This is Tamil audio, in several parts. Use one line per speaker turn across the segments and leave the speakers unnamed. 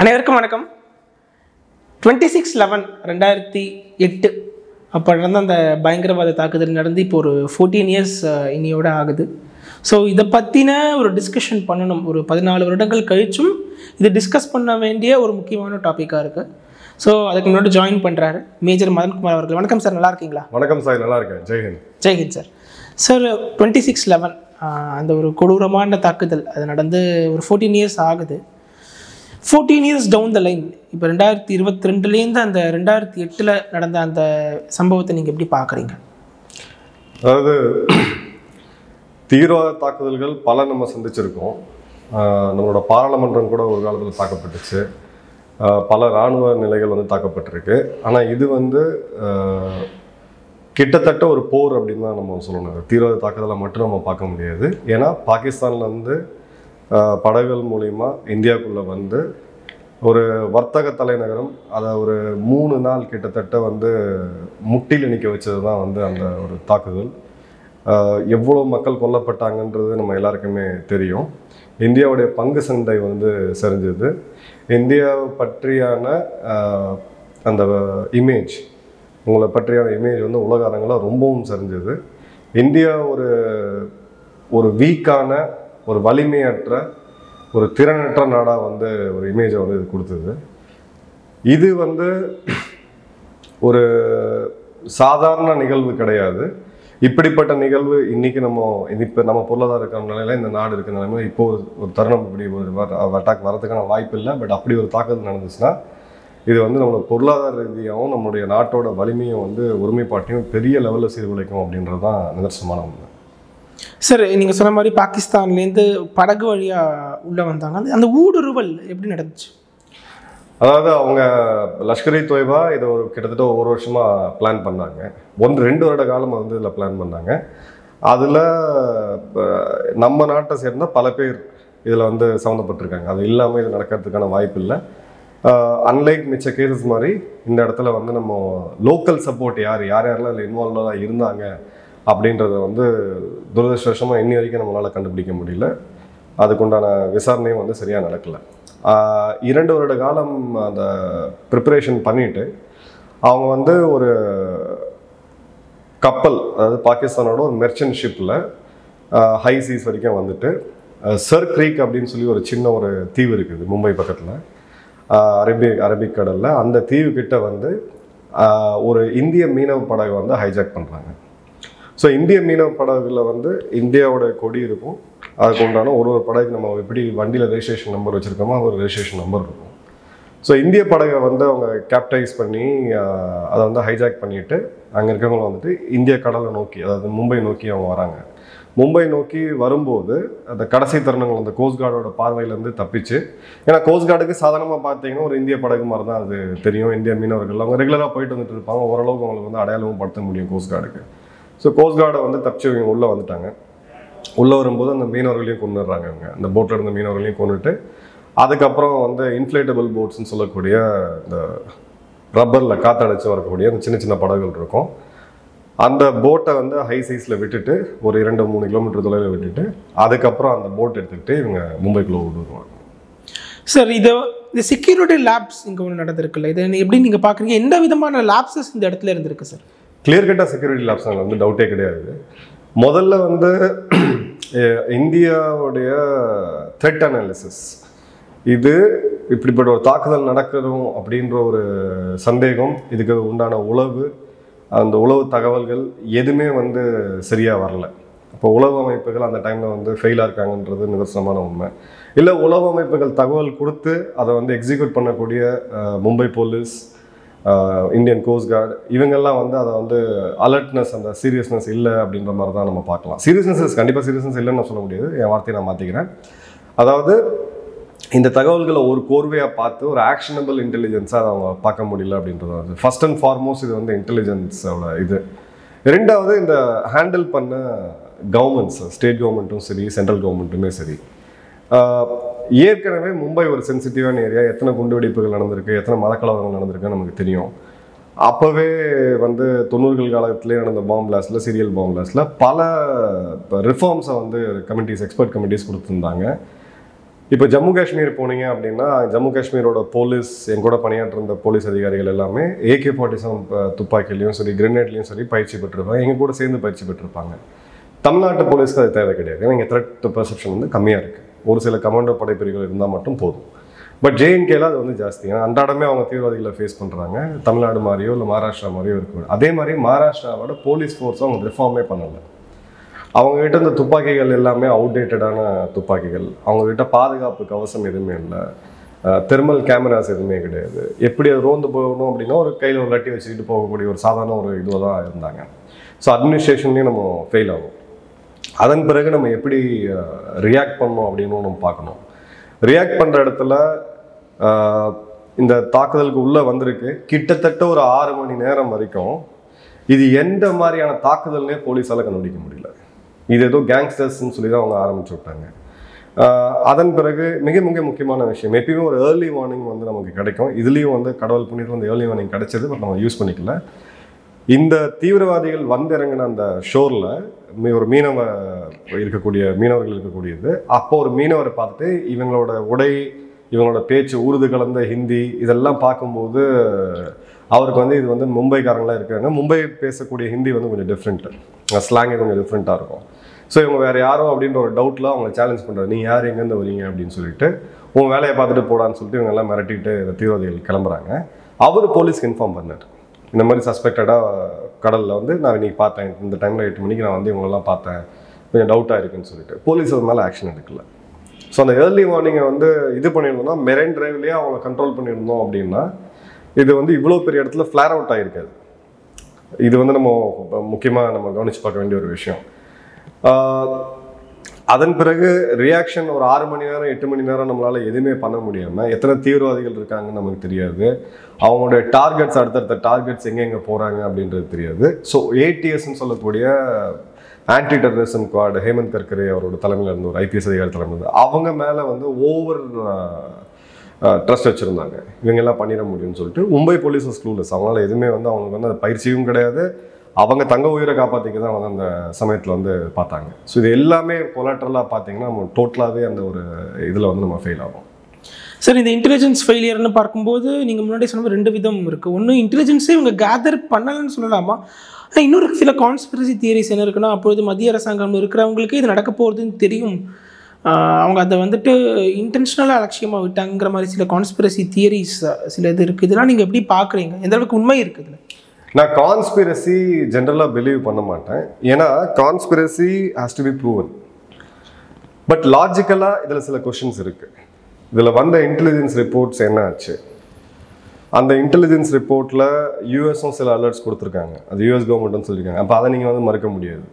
அனைவருக்கும் வணக்கம் டுவெண்ட்டி சிக்ஸ் லெவன் ரெண்டாயிரத்தி எட்டு அப்போ நடந்த அந்த பயங்கரவாத தாக்குதல் நடந்து இப்போ ஒரு ஃபோர்டீன் இயர்ஸ் இனியோட ஆகுது ஸோ இதை பற்றின ஒரு டிஸ்கஷன் பண்ணணும் ஒரு பதினாலு வருடங்கள் கழிச்சும் இது டிஸ்கஸ் பண்ண வேண்டிய ஒரு முக்கியமான டாப்பிக்காக இருக்குது ஸோ அதுக்கு முன்னாடி ஜாயின் பண்ணுறாரு மேஜர் மதன்குமார் அவர்கள் வணக்கம் சார் நல்லா இருக்கீங்களா
வணக்கம் சார் நல்லா இருக்கேன் Jai Hind
Jai Hind sir sir twenty six eleven அந்த ஒரு கொடூரமான தாக்குதல் அது நடந்து ஒரு ஃபோர்டீன் இயர்ஸ் ஆகுது fourteen years down the line இப்போ ரெண்டாயிரத்தி இருபத்தி ரெண்டுலேருந்து அந்த ரெண்டாயிரத்தி எட்டில் நடந்த அந்த சம்பவத்தை நீங்கள் எப்படி பார்க்குறீங்க
அதாவது தீவிரவாத தாக்குதல்கள் பல நம்ம சந்திச்சிருக்கோம் ஆஹ் நம்மளோட பாராளுமன்றம் கூட ஒரு காலத்தில் தாக்கப்பட்டுச்சு ஆஹ் பல இராணுவ நிலைகள் வந்து தாக்கப்பட்டிருக்கு ஆனால் இது வந்து ஆஹ் கிட்டத்தட்ட ஒரு போர் அப்படின்னு தான் நம்ம சொல்லணும் தீவிரவாத தாக்குதலை மட்டும் நம்ம பார்க்க முடியாது ஏன்னா பாகிஸ்தான்ல இருந்து ஆஹ் படகுகள் மூலிமா இந்தியாவுக்குள்ளே வந்து ஒரு வர்த்தக தலைநகரம் அதை ஒரு மூணு நாள் கிட்டத்தட்ட வந்து முட்டில் நிற்க வச்சது தான் வந்து அந்த ஒரு தாக்குதல் ஆஹ் எவ்வளோ மக்கள் கொல்லப்பட்டாங்கன்றது நம்ம எல்லாருக்குமே தெரியும் இந்தியாவுடைய பங்கு சந்தை வந்து சரிஞ்சது இந்தியாவை பற்றியான ஆஹ் அந்த இமேஜ் உங்களை பற்றியான இமேஜ் வந்து உலக அரங்கில் ரொம்பவும் சரிஞ்சது இந்தியா ஒரு ஒரு வீக்கான ஒரு வலிமையற்ற ஒரு திறனற்ற நாடாக வந்து ஒரு இமேஜை வந்து இது கொடுத்தது இது வந்து ஒரு சாதாரண நிகழ்வு கிடையாது இப்படிப்பட்ட நிகழ்வு இன்னைக்கு நம்ம இப்போ நம்ம பொருளாதார இருக்கிற நிலையில இந்த நாடு இருக்கிற நிலைமையில இப்போ ஒரு ஒரு தருணம் இப்படி ஒரு அட்டாக் வரதுக்கான வாய்ப்பு இல்லை பட் அப்படி ஒரு தாக்குதல் நடந்துச்சுன்னா இது வந்து நம்மளோட பொருளாதார ரீதியாகவும் நம்மளுடைய நாட்டோட வலிமையும் வந்து ஒருமைப்பாட்டையும் பெரிய லெவலில் சீர்குலைக்கும் அப்படின்றது தான் நிதர்சனமான உண்மை
சார் நீங்கள் சொன்ன மாதிரி பாகிஸ்தான்லேருந்து படகு வழியாக உள்ளே வந்தாங்க அந்த- அந்த ஊடுருவல் எப்படி நடந்துச்சு
அதாவது அவங்க லஷ்கர் இ தொய்பா இதை ஒரு கிட்டத்தட்ட ஒரு வருஷமாக பிளான் பண்ணாங்க ஒன்று ரெண்டு வருட காலம் வந்து இதில் பிளான் பண்ணாங்க அதில் நம்ம நாட்டை சேர்ந்த பல பேர் இதில் வந்து சம்மந்தப்பட்டிருக்காங்க அது இல்லாமல் இது நடக்கிறதுக்கான வாய்ப்பு இல்லை அன்லைக் மிச்ச கேசஸ் மாதிரி இந்த இடத்துல வந்து நம்ம லோக்கல் சப்போர்ட் யார் யார் யாரெல்லாம் இதில் இன்வால்வாக இருந்தாங்க அப்படின்றத வந்து துரதிருஷ்டவசமாக இன்னி வரைக்கும் நம்மளால் கண்டுபிடிக்க முடியல அதுக்குண்டான விசாரணையும் வந்து சரியாக நடக்கலை ஆஹ் இரண்டு வருட காலம் அந்த ப்ரிப்பரேஷன் பண்ணிட்டு அவங்க வந்து ஒரு கப்பல் அதாவது பாகிஸ்தானோட ஒரு மெர்ச்சன்ட் ஷிப்பில் ஹை சீஸ் வரைக்கும் வந்துட்டு சர் க்ரீக் அப்படின்னு சொல்லி ஒரு சின்ன ஒரு தீவு இருக்குது மும்பை பக்கத்தில் அரபிக் அரபிக் கடலில் அந்த தீவு கிட்ட வந்து ஆஹ் ஒரு இந்திய மீனவ படகை வந்து ஹைஜாக் பண்ணுறாங்க ஸோ இந்திய மீனவ படகுல வந்து இந்தியாவோட கொடி இருக்கும் அதுக்கு உண்டான ஒரு ஒரு படகு நம்ம எப்படி வண்டியில் ரெஜிஸ்ட்ரேஷன் நம்பர் வச்சுருக்கோமோ ஒரு ரெஜிஸ்ட்ரேஷன் நம்பர் இருக்கும் ஸோ இந்திய படகை வந்து அவங்க கேப்டைஸ் பண்ணி ஆஹ், அதை வந்து ஹைஜாக் பண்ணிட்டு அங்கே இருக்கவங்க வந்துட்டு இந்திய கடலை நோக்கி அதாவது மும்பை நோக்கி அவங்க வராங்க மும்பை நோக்கி வரும்போது அந்த கடைசி தருணங்கள் அந்த கோஸ்ட் கார்டோட பார்வையிலேருந்து தப்பிச்சு ஏன்னா கோஸ்ட் கார்டுக்கு சாதாரணமாக பார்த்தீங்கன்னா ஒரு இந்திய படகு மாதிரி தான் அது தெரியும் இந்திய மீனவர்கள் அவங்க ரெகுலராக போயிட்டு வந்துட்டு இருப்பாங்க ஓரளவுக்கு அவங்களுக்கு வந்து அடையாளமும் படுத்த முடியும் கோஸ்ட் கார்டுக்கு ஸோ கோஸ்ட் கார்டை வந்து தப்பிச்சு இவங்க உள்ளே வந்துட்டாங்க உள்ளே வரும்போது அந்த மீனவர்களையும் கொண்டுடுறாங்க அவங்க அந்த போட்டில் இருந்த மீனவர்களையும் கொண்டுட்டு அதுக்கப்புறம் வந்து இன்ஃப்ளேட்டபிள் போட்ஸ்னு சொல்லக்கூடிய இந்த ரப்பரில் காத்தடைச்சு வரக்கூடிய அந்த சின்ன சின்ன படகுகள் இருக்கும் அந்த போட்டை வந்து ஹை சைஸில் விட்டுட்டு ஒரு இரண்டு மூணு கிலோமீட்டர் தொலைவில் விட்டுட்டு அதுக்கப்புறம் அந்த போட் எடுத்துக்கிட்டு இவங்க மும்பைக்குள்ளே விடுவாங்க
சார் இதை இந்த செக்யூரிட்டி லேப்ஸ் இங்கே ஒன்று நடந்திருக்குல்ல இதை நீ- எப்படி நீங்கள் பார்க்குறீங்க எந்த விதமான லேப்ஸஸ் இந்த இடத்துல இருந்திருக்கு சார்
கிளியர் கட்டாக செக்யூரிட்டி லேப்ஸ் அங்கே வந்து டவுட்டே கிடையாது முதல்ல வந்து அஹ், இந்தியாவுடைய த்ரெட் அனாலிசிஸ் இது இப்படிப்பட்ட ஒரு தாக்குதல் நடக்கணும் அப்படின்ற ஒரு சந்தேகம் இதுக்கு உண்டான உளவு அந்த உளவு தகவல்கள் எதுவுமே வந்து சரியாக வரல இப்போ உளவு அமைப்புகள் அந்த டைமில் வந்து ஃபெயிலாக இருக்காங்கன்றது நிதர்சனமான உண்மை இல்லை உளவு அமைப்புகள் தகவல் கொடுத்து அதை வந்து எக்ஸிக்யூட் பண்ணக்கூடிய ah, Mumbai police ah Indian coast guard இவங்கெல்லாம் வந்து அதை வந்து அலர்ட்னஸ் அந்த சீரியஸ்னஸ் இல்லை அப்படின்ற மாதிரி தான் நம்ம பார்க்கலாம் சீரியஸ்னஸ் கண்டிப்பாக சீரியஸ்னஸ் இல்லைன்னு நான் சொல்ல முடியாது என் வார்த்தையை நான் மாற்றிக்கிறேன் அதாவது இந்த தகவல்களை ஒரு கோர்வையாக பார்த்து ஒரு ஆக்ஷனபிள் இன்டெலிஜென்ஸாக அதை அவங்க பார்க்க முடியல அப்படின்றது வந்து ஃபர்ஸ்ட் அண்ட் ஃபார்மோஸ்ட் இது வந்து இன்டெலிஜென்ஸோட இது ரெண்டாவது இந்த ஹேண்டில் பண்ண கவர்மெண்ட்ஸ் ஸ்டேட் கவர்மெண்ட்டும் சரி சென்ட்ரல் கவர்மெண்ட்டுமே சரி ஆஹ் ஏற்கனவே மும்பை ஒரு சென்சிட்டிவான ஏரியா எத்தனை குண்டு வெடிப்புகள் நடந்திருக்கு எத்தனை மதக்கலவரங்கள் நடந்திருக்குன்னு நமக்கு தெரியும் அப்போவே வந்து தொண்ணூறுகள் காலத்திலே நடந்த பாம் பிளாஸ்டில் சீரியல் பாம் பிளாஸ்டில் பல ரிஃபார்ம்ஸை வந்து கமிட்டிஸ் எக்ஸ்பர்ட் கமிட்டிஸ் கொடுத்துருந்தாங்க இப்போ ஜம்மு காஷ்மீர் போனீங்க அப்படின்னா ஜம்மு காஷ்மீரோட போலீஸ் என் கூட பணியாற்ற இருந்த போலீஸ் அதிகாரிகள் எல்லாமே ஏகே ஃபார்ட்டி செவன் துப்பாக்கிலையும் சரி கிரெனேட்லையும் சரி பயிற்சி பெற்றிருப்பாங்க எங்கள் கூட சேர்ந்து பயிற்சி பெற்றிருப்பாங்க தமிழ்நாட்டு போலீஸ்க்கு அது தேவை கிடையாது ஏன்னா இங்கே த்ரெட் பெர்செப்ஷன் வந்து கம்மியாக இருக்குது ஒரு சில கமாண்டோ படைப்பிரிவுகள் இருந்தால் மட்டும் போதும் பட் ஜேஎன்கேல அது வந்து ஜாஸ்தி ஏன்னா அன்றாடமே அவங்க தீவிரவாதிகளை ஃபேஸ் பண்ணுறாங்க தமிழ்நாடு மாதிரியோ இல்லை மகாராஷ்டிரா மாதிரியோ இருக்கு அதே மாதிரி மகாராஷ்டிராவோட போலீஸ் ஃபோர்ஸும் அவங்க ரிஃபார்மே பண்ணலை அவங்க கிட்ட இந்த துப்பாக்கிகள் எல்லாமே அவுடேட்டடான துப்பாக்கிகள் அவங்க கிட்ட பாதுகாப்பு கவசம் எதுவுமே இல்லை தெர்மல் கேமராஸ் எதுவுமே கிடையாது எப்படி அது ரோந்து போகணும் அப்படின்னா ஒரு கையில் ஒரு லட்டி வச்சுக்கிட்டு போகக்கூடிய ஒரு சாதாரண ஒரு இதுவாக தான் இருந்தாங்க ஸோ அட்மினிஸ்ட்ரேஷன்லேயும் நம்ம ஃபெயில் ஆகும் அதன் பிறகு நம்ம எப்படி ரியாக்ட் பண்ணோம் அப்படின்னு நம்ம பார்க்கணும் ரியாக்ட் பண்ணுற இடத்துல அஹ், இந்த தாக்குதலுக்கு உள்ளே வந்திருக்கு கிட்டத்தட்ட ஒரு ஆறு மணி நேரம் வரைக்கும் இது எந்த மாதிரியான தாக்குதல்னே போலீஸால் கண்டுபிடிக்க முடியல இது ஏதோ கேங்ஸ்டர்ஸ்னு சொல்லி தான் அவங்க ஆரம்பிச்சு விட்டாங்க ஆஹ் அதன் பிறகு மிக மிக முக்கியமான விஷயம் எப்பயுமே ஒரு ஏர்லி வார்னிங் வந்து நமக்கு கிடைக்கும் இதுலேயும் வந்து கடவுள் புண்ணியத்தில் வந்து ஏர்லி வார்னிங் கிடைச்சது பட் நம்ம யூஸ் பண்ணிக்கல இந்த தீவிரவாதிகள் வந்து இறங்கின அந்த ஷோரில் ஒரு மீனவ இருக்கக்கூடிய மீனவர்கள் இருக்கக்கூடியது அப்போ ஒரு மீனவரை பார்த்துட்டு இவங்களோட உடை இவங்களோட பேச்சு உருது கலந்த ஹிந்தி இதெல்லாம் பார்க்கும்போது அவருக்கு வந்து இது வந்து மும்பைக்காரங்களாம் இருக்காங்க மும்பை பேசக்கூடிய ஹிந்தி வந்து கொஞ்சம் டிஃப்ரெண்ட்டு ஸ்லாங்கே கொஞ்சம் டிஃப்ரெண்ட்டாக இருக்கும் ஸோ இவங்க வேறு யாரோ அப்படின்ற ஒரு டவுட்டில் அவங்க சேலஞ்ச் பண்ணுறாரு நீ யார் எங்கேருந்து வரீங்க அப்படின்னு சொல்லிட்டு உன் வேலையை பார்த்துட்டு போடான்னு சொல்லிட்டு இவங்க எல்லாம் மிரட்டிட்டு இந்த தீவிரவாதிகள் கிளம்புறாங்க அவர் போலீஸ்க்கு இன்ஃபார்ம் பண்ணார் இந்த மாதிரி சஸ்பெக்டடாக கடலில் வந்து நான் இன்னைக்கு பார்த்தேன் இந்த டைமில் எட்டு மணிக்கு நான் வந்து இவங்களெல்லாம் பார்த்தேன் கொஞ்சம் டவுட்டாக இருக்குன்னு சொல்லிட்டு போலீஸ் அது மேலே ஆக்ஷன் எடுக்கல ஸோ அந்த ஏர்லி மார்னிங்கை வந்து இது பண்ணியிருந்தோம்னா மெரைன் டிரைவ்லேயே அவங்க கண்ட்ரோல் பண்ணியிருந்தோம் அப்படின்னா இது வந்து இவ்வளோ பெரிய இடத்துல ஃப்ளேர் அவுட் ஆகிருக்காது இது வந்து நம்ம முக்கியமாக நம்ம கவனிச்சு பார்க்க வேண்டிய ஒரு விஷயம் ஆஹ் அதன் பிறகு ரியாக்ஷன் ஒரு ஆறு மணி நேரம் எட்டு மணி நேரம் நம்மளால எதுவுமே பண்ண முடியாமல் எத்தனை தீவிரவாதிகள் இருக்காங்கன்னு நமக்கு தெரியாது அவங்களுடைய டார்கெட்ஸ் அடுத்தடுத்த டார்கெட்ஸ் எங்கெங்கே போகிறாங்க அப்படின்றது தெரியாது ஸோ ஏடிஎஸ்ன்னு சொல்லக்கூடிய anti terrorism squad Hemant Karkare அவரோட தலைமையில் இருந்த ஒரு ஐபிஎஸ் அதிகாரி தலைமையில் இருந்து அவங்க மேலே வந்து ஓவர் ட்ரஸ்ட் வச்சுருந்தாங்க இவங்க எல்லாம் பண்ணிட முடியும்னு சொல்லிட்டு மும்பை போலீஸ் ஸ்கூல்லஸ் அவங்களால எதுவுமே வந்து அவங்களுக்கு வந்து அந்த பயிற்சியும் கிடையாது அவங்க தங்க உயிரை காப்பாற்றிக்க தான் வந்து அந்த சமயத்தில் வந்து பார்த்தாங்க ஸோ இது எல்லாமே கொலாட்ரலாக பார்த்தீங்கன்னா நம்ம டோட்டலாகவே அந்த ஒரு இதில் வந்து நம்ம ஃபெயில் ஆகும்
சார் இந்த இன்டெலிஜென்ஸ் ஃபெயிலியர்னு பார்க்கும்போது நீங்கள் முன்னாடி சொன்ன மாதிரி ரெண்டு விதம் இருக்குது ஒன்று இன்டெலிஜென்ஸே இவங்க கேதர் பண்ணலைன்னு சொல்லலாமா ஆனா, இன்னொரு சில கான்ஸ்பிரசி தியரிஸ் என்ன இருக்குன்னா அப்பொழுது மத்திய அரசாங்கம் இருக்கிறவங்களுக்கு இது நடக்க போகிறதுன்னு தெரியும் ஆஹ் அவங்க அதை வந்துட்டு இன்டென்ஷனலாக அலட்சியமாக விட்டாங்கிற மாதிரி சில கான்ஸ்பிரசி தியரிஸ் சில இது இருக்குது இதெல்லாம் நீங்கள் எப்படி பார்க்குறீங்க எந்த அளவுக்கு உண்மை இருக்குதுல
நான் கான்ஸ்பிரசி ஜென்ரலாக பிலீவ் பண்ண மாட்டேன் ஏன்னா conspiracy has to be proven but லாஜிக்கலாக இதில் சில கொஷின்ஸ் இருக்கு இதில் வந்த இன்டெலிஜென்ஸ் ரிப்போர்ட்ஸ் என்ன ஆச்சு அந்த இன்டெலிஜென்ஸ் ரிப்போர்ட்டில் யூஎஸும் சில அலர்ட்ஸ் கொடுத்துருக்காங்க அது யூஎஸ் கவர்மெண்ட்னு சொல்லியிருக்காங்க அப்போ அதை நீங்கள் வந்து மறுக்க முடியாது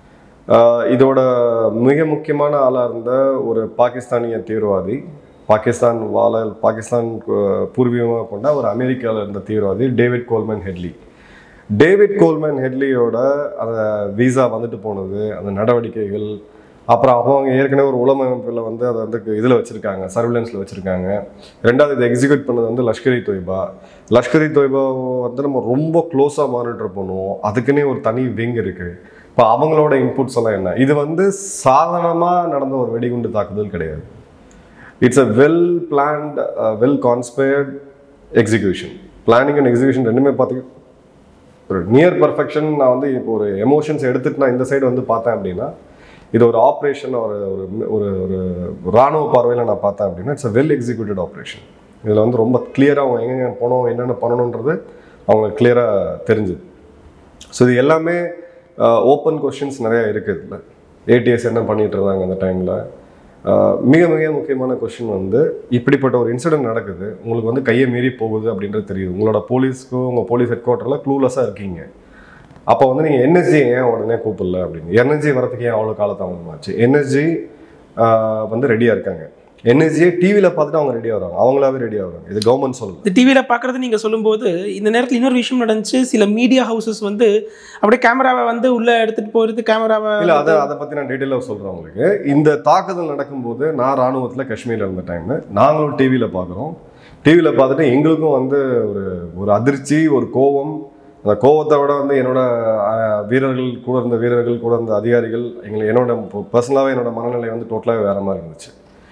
ஆஹ் இதோட மிக முக்கியமான ஆளாக இருந்த ஒரு பாகிஸ்தானிய தீவிரவாதி பாகிஸ்தான் வாழ பாகிஸ்தான் கு- பூர்வீகமாக கொண்ட ஒரு அமெரிக்காவில் இருந்த தீவிரவாதி David Coleman Headley David Coleman ஹெட்லியோட அந்த வீசா வந்துட்டு போனது அந்த நடவடிக்கைகள் அப்புறம் அவங்க ஏற்கனவே ஒரு உளமைப்பில் வந்து அதை வந்து இதில் வச்சுருக்காங்க சர்வேலன்ஸில் வச்சுருக்காங்க ரெண்டாவது இதை எக்ஸிக்யூட் பண்ணது வந்து லஷ்கர் இ தொய்பா லஷ்கர் இ தொய்பாவை வந்து நம்ம ரொம்ப க்ளோஸாக மானிட்டர் பண்ணுவோம் அதுக்குன்னே ஒரு தனி விங் இருக்குது இப்போ அவங்களோட இன்புட்ஸ் எல்லாம் என்ன இது வந்து சாதாரணமாக நடந்த ஒரு வெடிகுண்டு தாக்குதல் கிடையாது it's a well planned well conspired execution planning and execution ரெண்டுமே பார்த்தீங்கன்னா ஒரு நியர் பர்ஃபெக்ஷன் நான் வந்து இப்போ ஒரு எமோஷன்ஸ் எடுத்துட்டு நான் இந்த சைடு வந்து பார்த்தேன் அப்படின்னா இது ஒரு ஆப்ரேஷன் ஒரு ஒரு ஒரு ஒரு ராணுவ பார்வையில் நான் பார்த்தேன் அப்படின்னா it's a well executed operation இதில் வந்து ரொம்ப கிளியராக அவங்க எங்கெங்க போனோம் என்னென்ன பண்ணணுன்றது அவங்களுக்கு கிளியராக தெரிஞ்சுது ஸோ இது எல்லாமே ஓப்பன் கொஷின்ஸ் நிறையா இருக்குது இதில் ஏடிஎஸ் என்ன பண்ணிட்டு இருந்தாங்க அந்த டைமில் மிக மிக முக்கியமான கொஷின் வந்து இப்படிப்பட்ட ஒரு இன்சிடென்ட் நடக்குது உங்களுக்கு வந்து கையை மீறி போகுது அப்படின்றது தெரியுது உங்களோட போலீஸ்க்கும் உங்கள் போலீஸ் ஹெட் குவார்ட்டரில் க்ளூலெஸ்ஸாக இருக்கீங்க அப்போ வந்து நீங்கள் என்எஸ்ஜி ஏன் உடனே கூப்பிடல அப்படின்னு எனர்ஜி வரதுக்கு ஏன் அவ்வளோ காலதாமதமாச்சு எனர்ஜி வந்து ரெடியாக இருக்காங்க என்எஸ்ஜியை டிவியில் பார்த்துட்டு அவங்க ரெடியாக வராங்க அவங்களாவே ரெடியாக வராங்க இது கவர்மெண்ட் சொல்லல
இந்த டிவியில் பார்க்குறது நீங்கள் சொல்லும்போது இந்த நேரத்தில் இன்னொரு விஷயம் நடந்துச்சு சில மீடியா ஹவுசஸ் வந்து அப்படியே கேமராவை வந்து உள்ளே எடுத்துகிட்டு போகிறது கேமராவை
இல்ல அதை அதை பத்தி நான் டீட்டெயிலாக சொல்றேன் உங்களுக்கு இந்த தாக்குதல் நடக்கும்போது நான் ராணுவத்துல காஷ்மீர்ல இருந்த டைம் நாங்களும் டிவியில பார்க்குறோம் டிவியில பார்த்துட்டு எங்களுக்கும் வந்து ஒரு ஒரு அதிர்ச்சி ஒரு கோபம் அந்த கோவத்தை விட வந்து என்னோட அஹ், வீரர்கள் கூட இருந்த வீரர்கள் கூட இருந்த அதிகாரிகள் எங்களை என்னோட பர்சனலாகவே என்னோட மனநிலை வந்து டோட்டலாகவே வேற மாதிரி இருந்துச்சு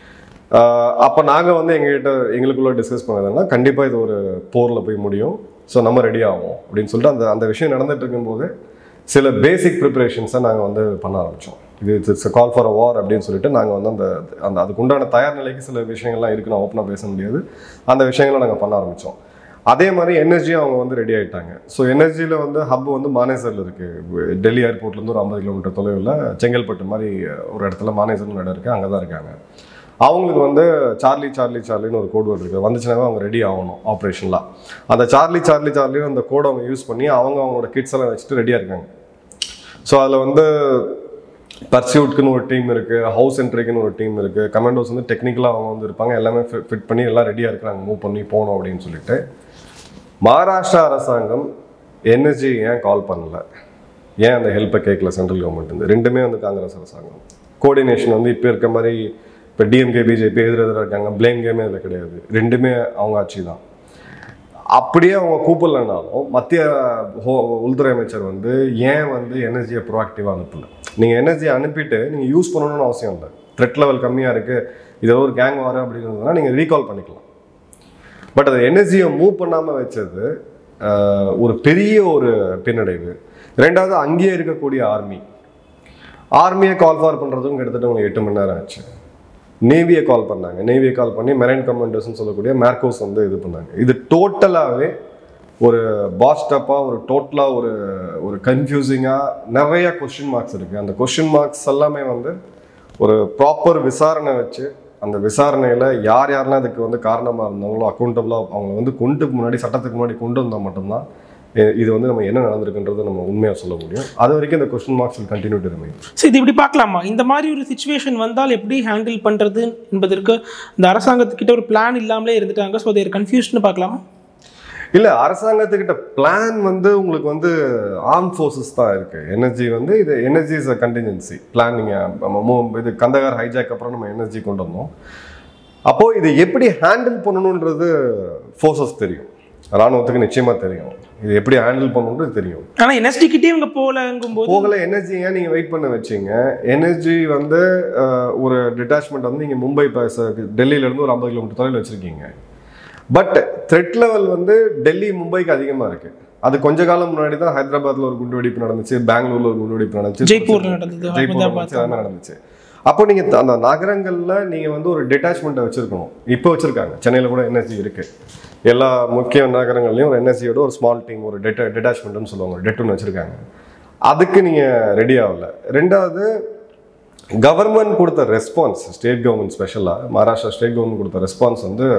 அப்போ நாங்கள் வந்து எங்ககிட்ட எங்களுக்குள்ள டிஸ்கஸ் பண்ணதுன்னா கண்டிப்பாக இது ஒரு போரில் போய் முடியும் ஸோ நம்ம ரெடி ஆகும் அப்படின்னு சொல்லிட்டு அந்த அந்த விஷயம் நடந்துட்டு இருக்கும்போது சில பேசிக் ப்ரிப்பரேஷன்ஸை நாங்கள் வந்து பண்ண ஆரம்பித்தோம் இது இட்ஸ் கால் ஃபார் அ வார் அப்படின்னு சொல்லிட்டு நாங்கள் வந்து அந்த அந்த அதுக்கு உண்டான தயார் நிலைக்கு சில விஷயங்கள்லாம் இருக்கு நான் ஓப்பனாக பேச முடியாது அந்த விஷயங்களை நாங்கள் பண்ண ஆரம்பித்தோம் அதே மாதிரி எனர்ஜியும் அவங்க வந்து ரெடி ஆயிட்டாங்க ஸோ எனர்ஜியில் வந்து ஹப் வந்து மானேசரில் இருக்குது டெல்லி ஏர்போர்ட்லேருந்து ஒரு ஐம்பது கிலோமீட்டர் தொலைவில் செங்கல்பட்டு மாதிரி ஒரு இடத்துல மானேசர்னு இடம் இருக்குது அங்கே தான் இருக்காங்க அவங்களுக்கு வந்து சார்லி சார்லி சார்லின்னு ஒரு கோடு இருக்குது வந்துச்சுனாவே அவங்க ரெடி ஆகணும் ஆப்ரேஷன்லாம் அந்த சார்லி சார்லி சார்லின்னு அந்த கோடை அவங்க யூஸ் பண்ணி அவங்க அவங்களோட கிட்ஸ் எல்லாம் வச்சுட்டு ரெடியாக இருக்காங்க ஸோ அதில் வந்து பர்சியூட்க்குன்னு ஒரு டீம் இருக்குது ஹவுஸ் என்ட்ரிக்குன்னு ஒரு டீம் இருக்குது கமாண்டோஸ் வந்து டெக்னிக்கலாக அவங்க வந்து இருப்பாங்க எல்லாமே ஃபிட் பண்ணி எல்லாம் ரெடியாக இருக்கிறாங்க மூவ் பண்ணி போகணும் அப்படின்னு சொல்லிட்டு மகாராஷ்டிரா அரசாங்கம் என்எஸ்ஜி ஏன் கால் பண்ணல ஏன் அந்த ஹெல்ப்பை கேட்கல சென்ட்ரல் கவர்மெண்ட் வந்து ரெண்டுமே வந்து காங்கிரஸ் அரசாங்கம் கோஆர்டினேஷன் வந்து இப்போ இருக்க மாதிரி இப்போ டிஎம்கே பிஜேபி எதிர எதிராக இருக்காங்க பிளேம் கேமே அதில் கிடையாது ரெண்டுமே அவங்க ஆட்சி தான் அப்படியே அவங்க கூப்பிடலனாலும் மத்திய ஹோ- உள்துறை அமைச்சர் வந்து ஏன் வந்து எனர்ஜியை ப்ரோஆக்டிவாக அனுப்பல நீங்கள் எனர்ஜியை அனுப்பிட்டு நீங்கள் யூஸ் பண்ணணும்னு அவசியம் இல்லை த்ரெட் லெவல் கம்மியாக இருக்குது இது ஒரு கேங் வர அப்படின்றதுனா நீங்கள் ரீகால் பண்ணிக்கலாம் பட் அதை எனர்ஜியை மூவ் பண்ணாமல் வச்சது ஆஹ், ஒரு பெரிய ஒரு பின்னடைவு ரெண்டாவது அங்கேயே இருக்கக்கூடிய ஆர்மி ஆர்மியை கால் ஃபார் பண்ணுறதுக்கும் கிட்டத்தட்ட உங்களுக்கு எட்டு மணி நேரம் ஆச்சு நேவியை கால் பண்ணாங்க நேவியை கால் பண்ணி மெரைன் கமாண்டர்ஸ்னு சொல்லக்கூடிய மேர்கோஸ் வந்து இது பண்ணாங்க இது டோட்டலாகவே ஒரு பாஸ்டப்பாக ஒரு டோட்டலாக ஒரு ஒரு கன்ஃபியூசிங்காக நிறைய கொஷின் மார்க்ஸ் இருக்குது அந்த கொஷின் மார்க்ஸ் எல்லாமே வந்து ஒரு ப்ராப்பர் விசாரணை வச்சு அந்த விசாரணையில் யார் யாரெல்லாம் இதுக்கு வந்து காரணமாக இருந்தாங்களோ அக்கௌண்டபிளாக அவங்க வந்து கொண்டு முன்னாடி சட்டத்துக்கு முன்னாடி கொண்டு வந்தால் மட்டும்தான் இ- இது வந்து நம்ம என்ன நடந்திருக்குன்றதை நம்ம உண்மையாக சொல்ல முடியும் அது வரைக்கும் இந்த question marks will continue to remain
so இது இப்படி பார்க்கலாமா இந்த மாதிரி ஒரு சுச்சுவேஷன் வந்தால் எப்படி ஹேண்டில் பண்ணுறது என்பதற்கு இந்த அரசாங்கத்துக்கிட்ட ஒரு பிளான் இல்லாமலே இருந்துட்டாங்க ஸோ தேர் கன்ஃபியூஸ்னு பார்க்கலாமா
இல்ல அரசாங்கத்துக்கிட்ட பிளான் வந்து உங்களுக்கு வந்து ஆர்ம் ஃபோர்ஸஸ் தான் இருக்கு எனர்ஜி வந்து இது energy is a contingency plan நீங்க நம்ம மூ- இது கந்தகார் ஹைஜாக் அப்புறம் நம்ம எனர்ஜி கொண்டு வந்தோம் அப்போ இதை எப்படி ஹேண்டில் பண்ணணுன்றது ஃபோர்ஸஸ் தெரியும் ராணுவத்துக்கு நிச்சயமா தெரியும் இது எப்படி ஹேண்டில் பண்ணணுன்றது தெரியும்
ஆனால் என்எஸ்டி கிட்டே இவங்க போகலங்கும் போது
போகல எனர்ஜி ஏன் நீங்கள் வெயிட் பண்ண வச்சீங்க எனர்ஜி வந்து அஹ், ஒரு டிட்டாச்மெண்ட் வந்து நீங்கள் மும்பை ப- டெல்லியில இருந்து ஒரு ஐம்பது கிலோமீட்டர் தொலைவில் வச்சுருக்கீங்க பட் த்ரெட் லெவல் வந்து டெல்லி மும்பைக்கு அதிகமாக இருக்குது அது கொஞ்ச காலம் முன்னாடி தான் ஹைதராபாத்ல ஒரு குண்டு வெடிப்பு நடந்துச்சு பெங்களூர்ல ஒரு குண்டு வெடிப்பு நடந்துச்சு
ஜெய்ப்பூர்ல நடந்தது,
ஜெய்ப்பூர்ல
அகமதாபாத்.
நடந்துச்சு, அதெல்லாம் நடந்துச்சு அப்போ நீங்க த- அந்த நகரங்கள்ல நீங்க வந்து ஒரு டிட்டாச்மெண்ட்டை வச்சிருக்கணும் இப்போ வச்சிருக்காங்க சென்னையில கூட என்எஸ்ஜி இருக்கு எல்லா முக்கிய நகரங்கள்லயும் ஒரு என்எஸ்ஜியோட ஒரு ஸ்மால் டீம் ஒரு டெட்ட டிட்டாச்மெண்ட்னு சொல்லுவாங்க டெட்டுன்னு வச்சிருக்காங்க அதுக்கு நீங்க ரெடி ஆகல ரெண்டாவது கவர்மெண்ட் கொடுத்த ரெஸ்பான்ஸ் ஸ்டேட் கவர்மெண்ட் ஸ்பெஷலாக மகாராஷ்டிரா ஸ்டேட் கவர்மெண்ட் கொடுத்த ரெஸ்பான்ஸ் வந்து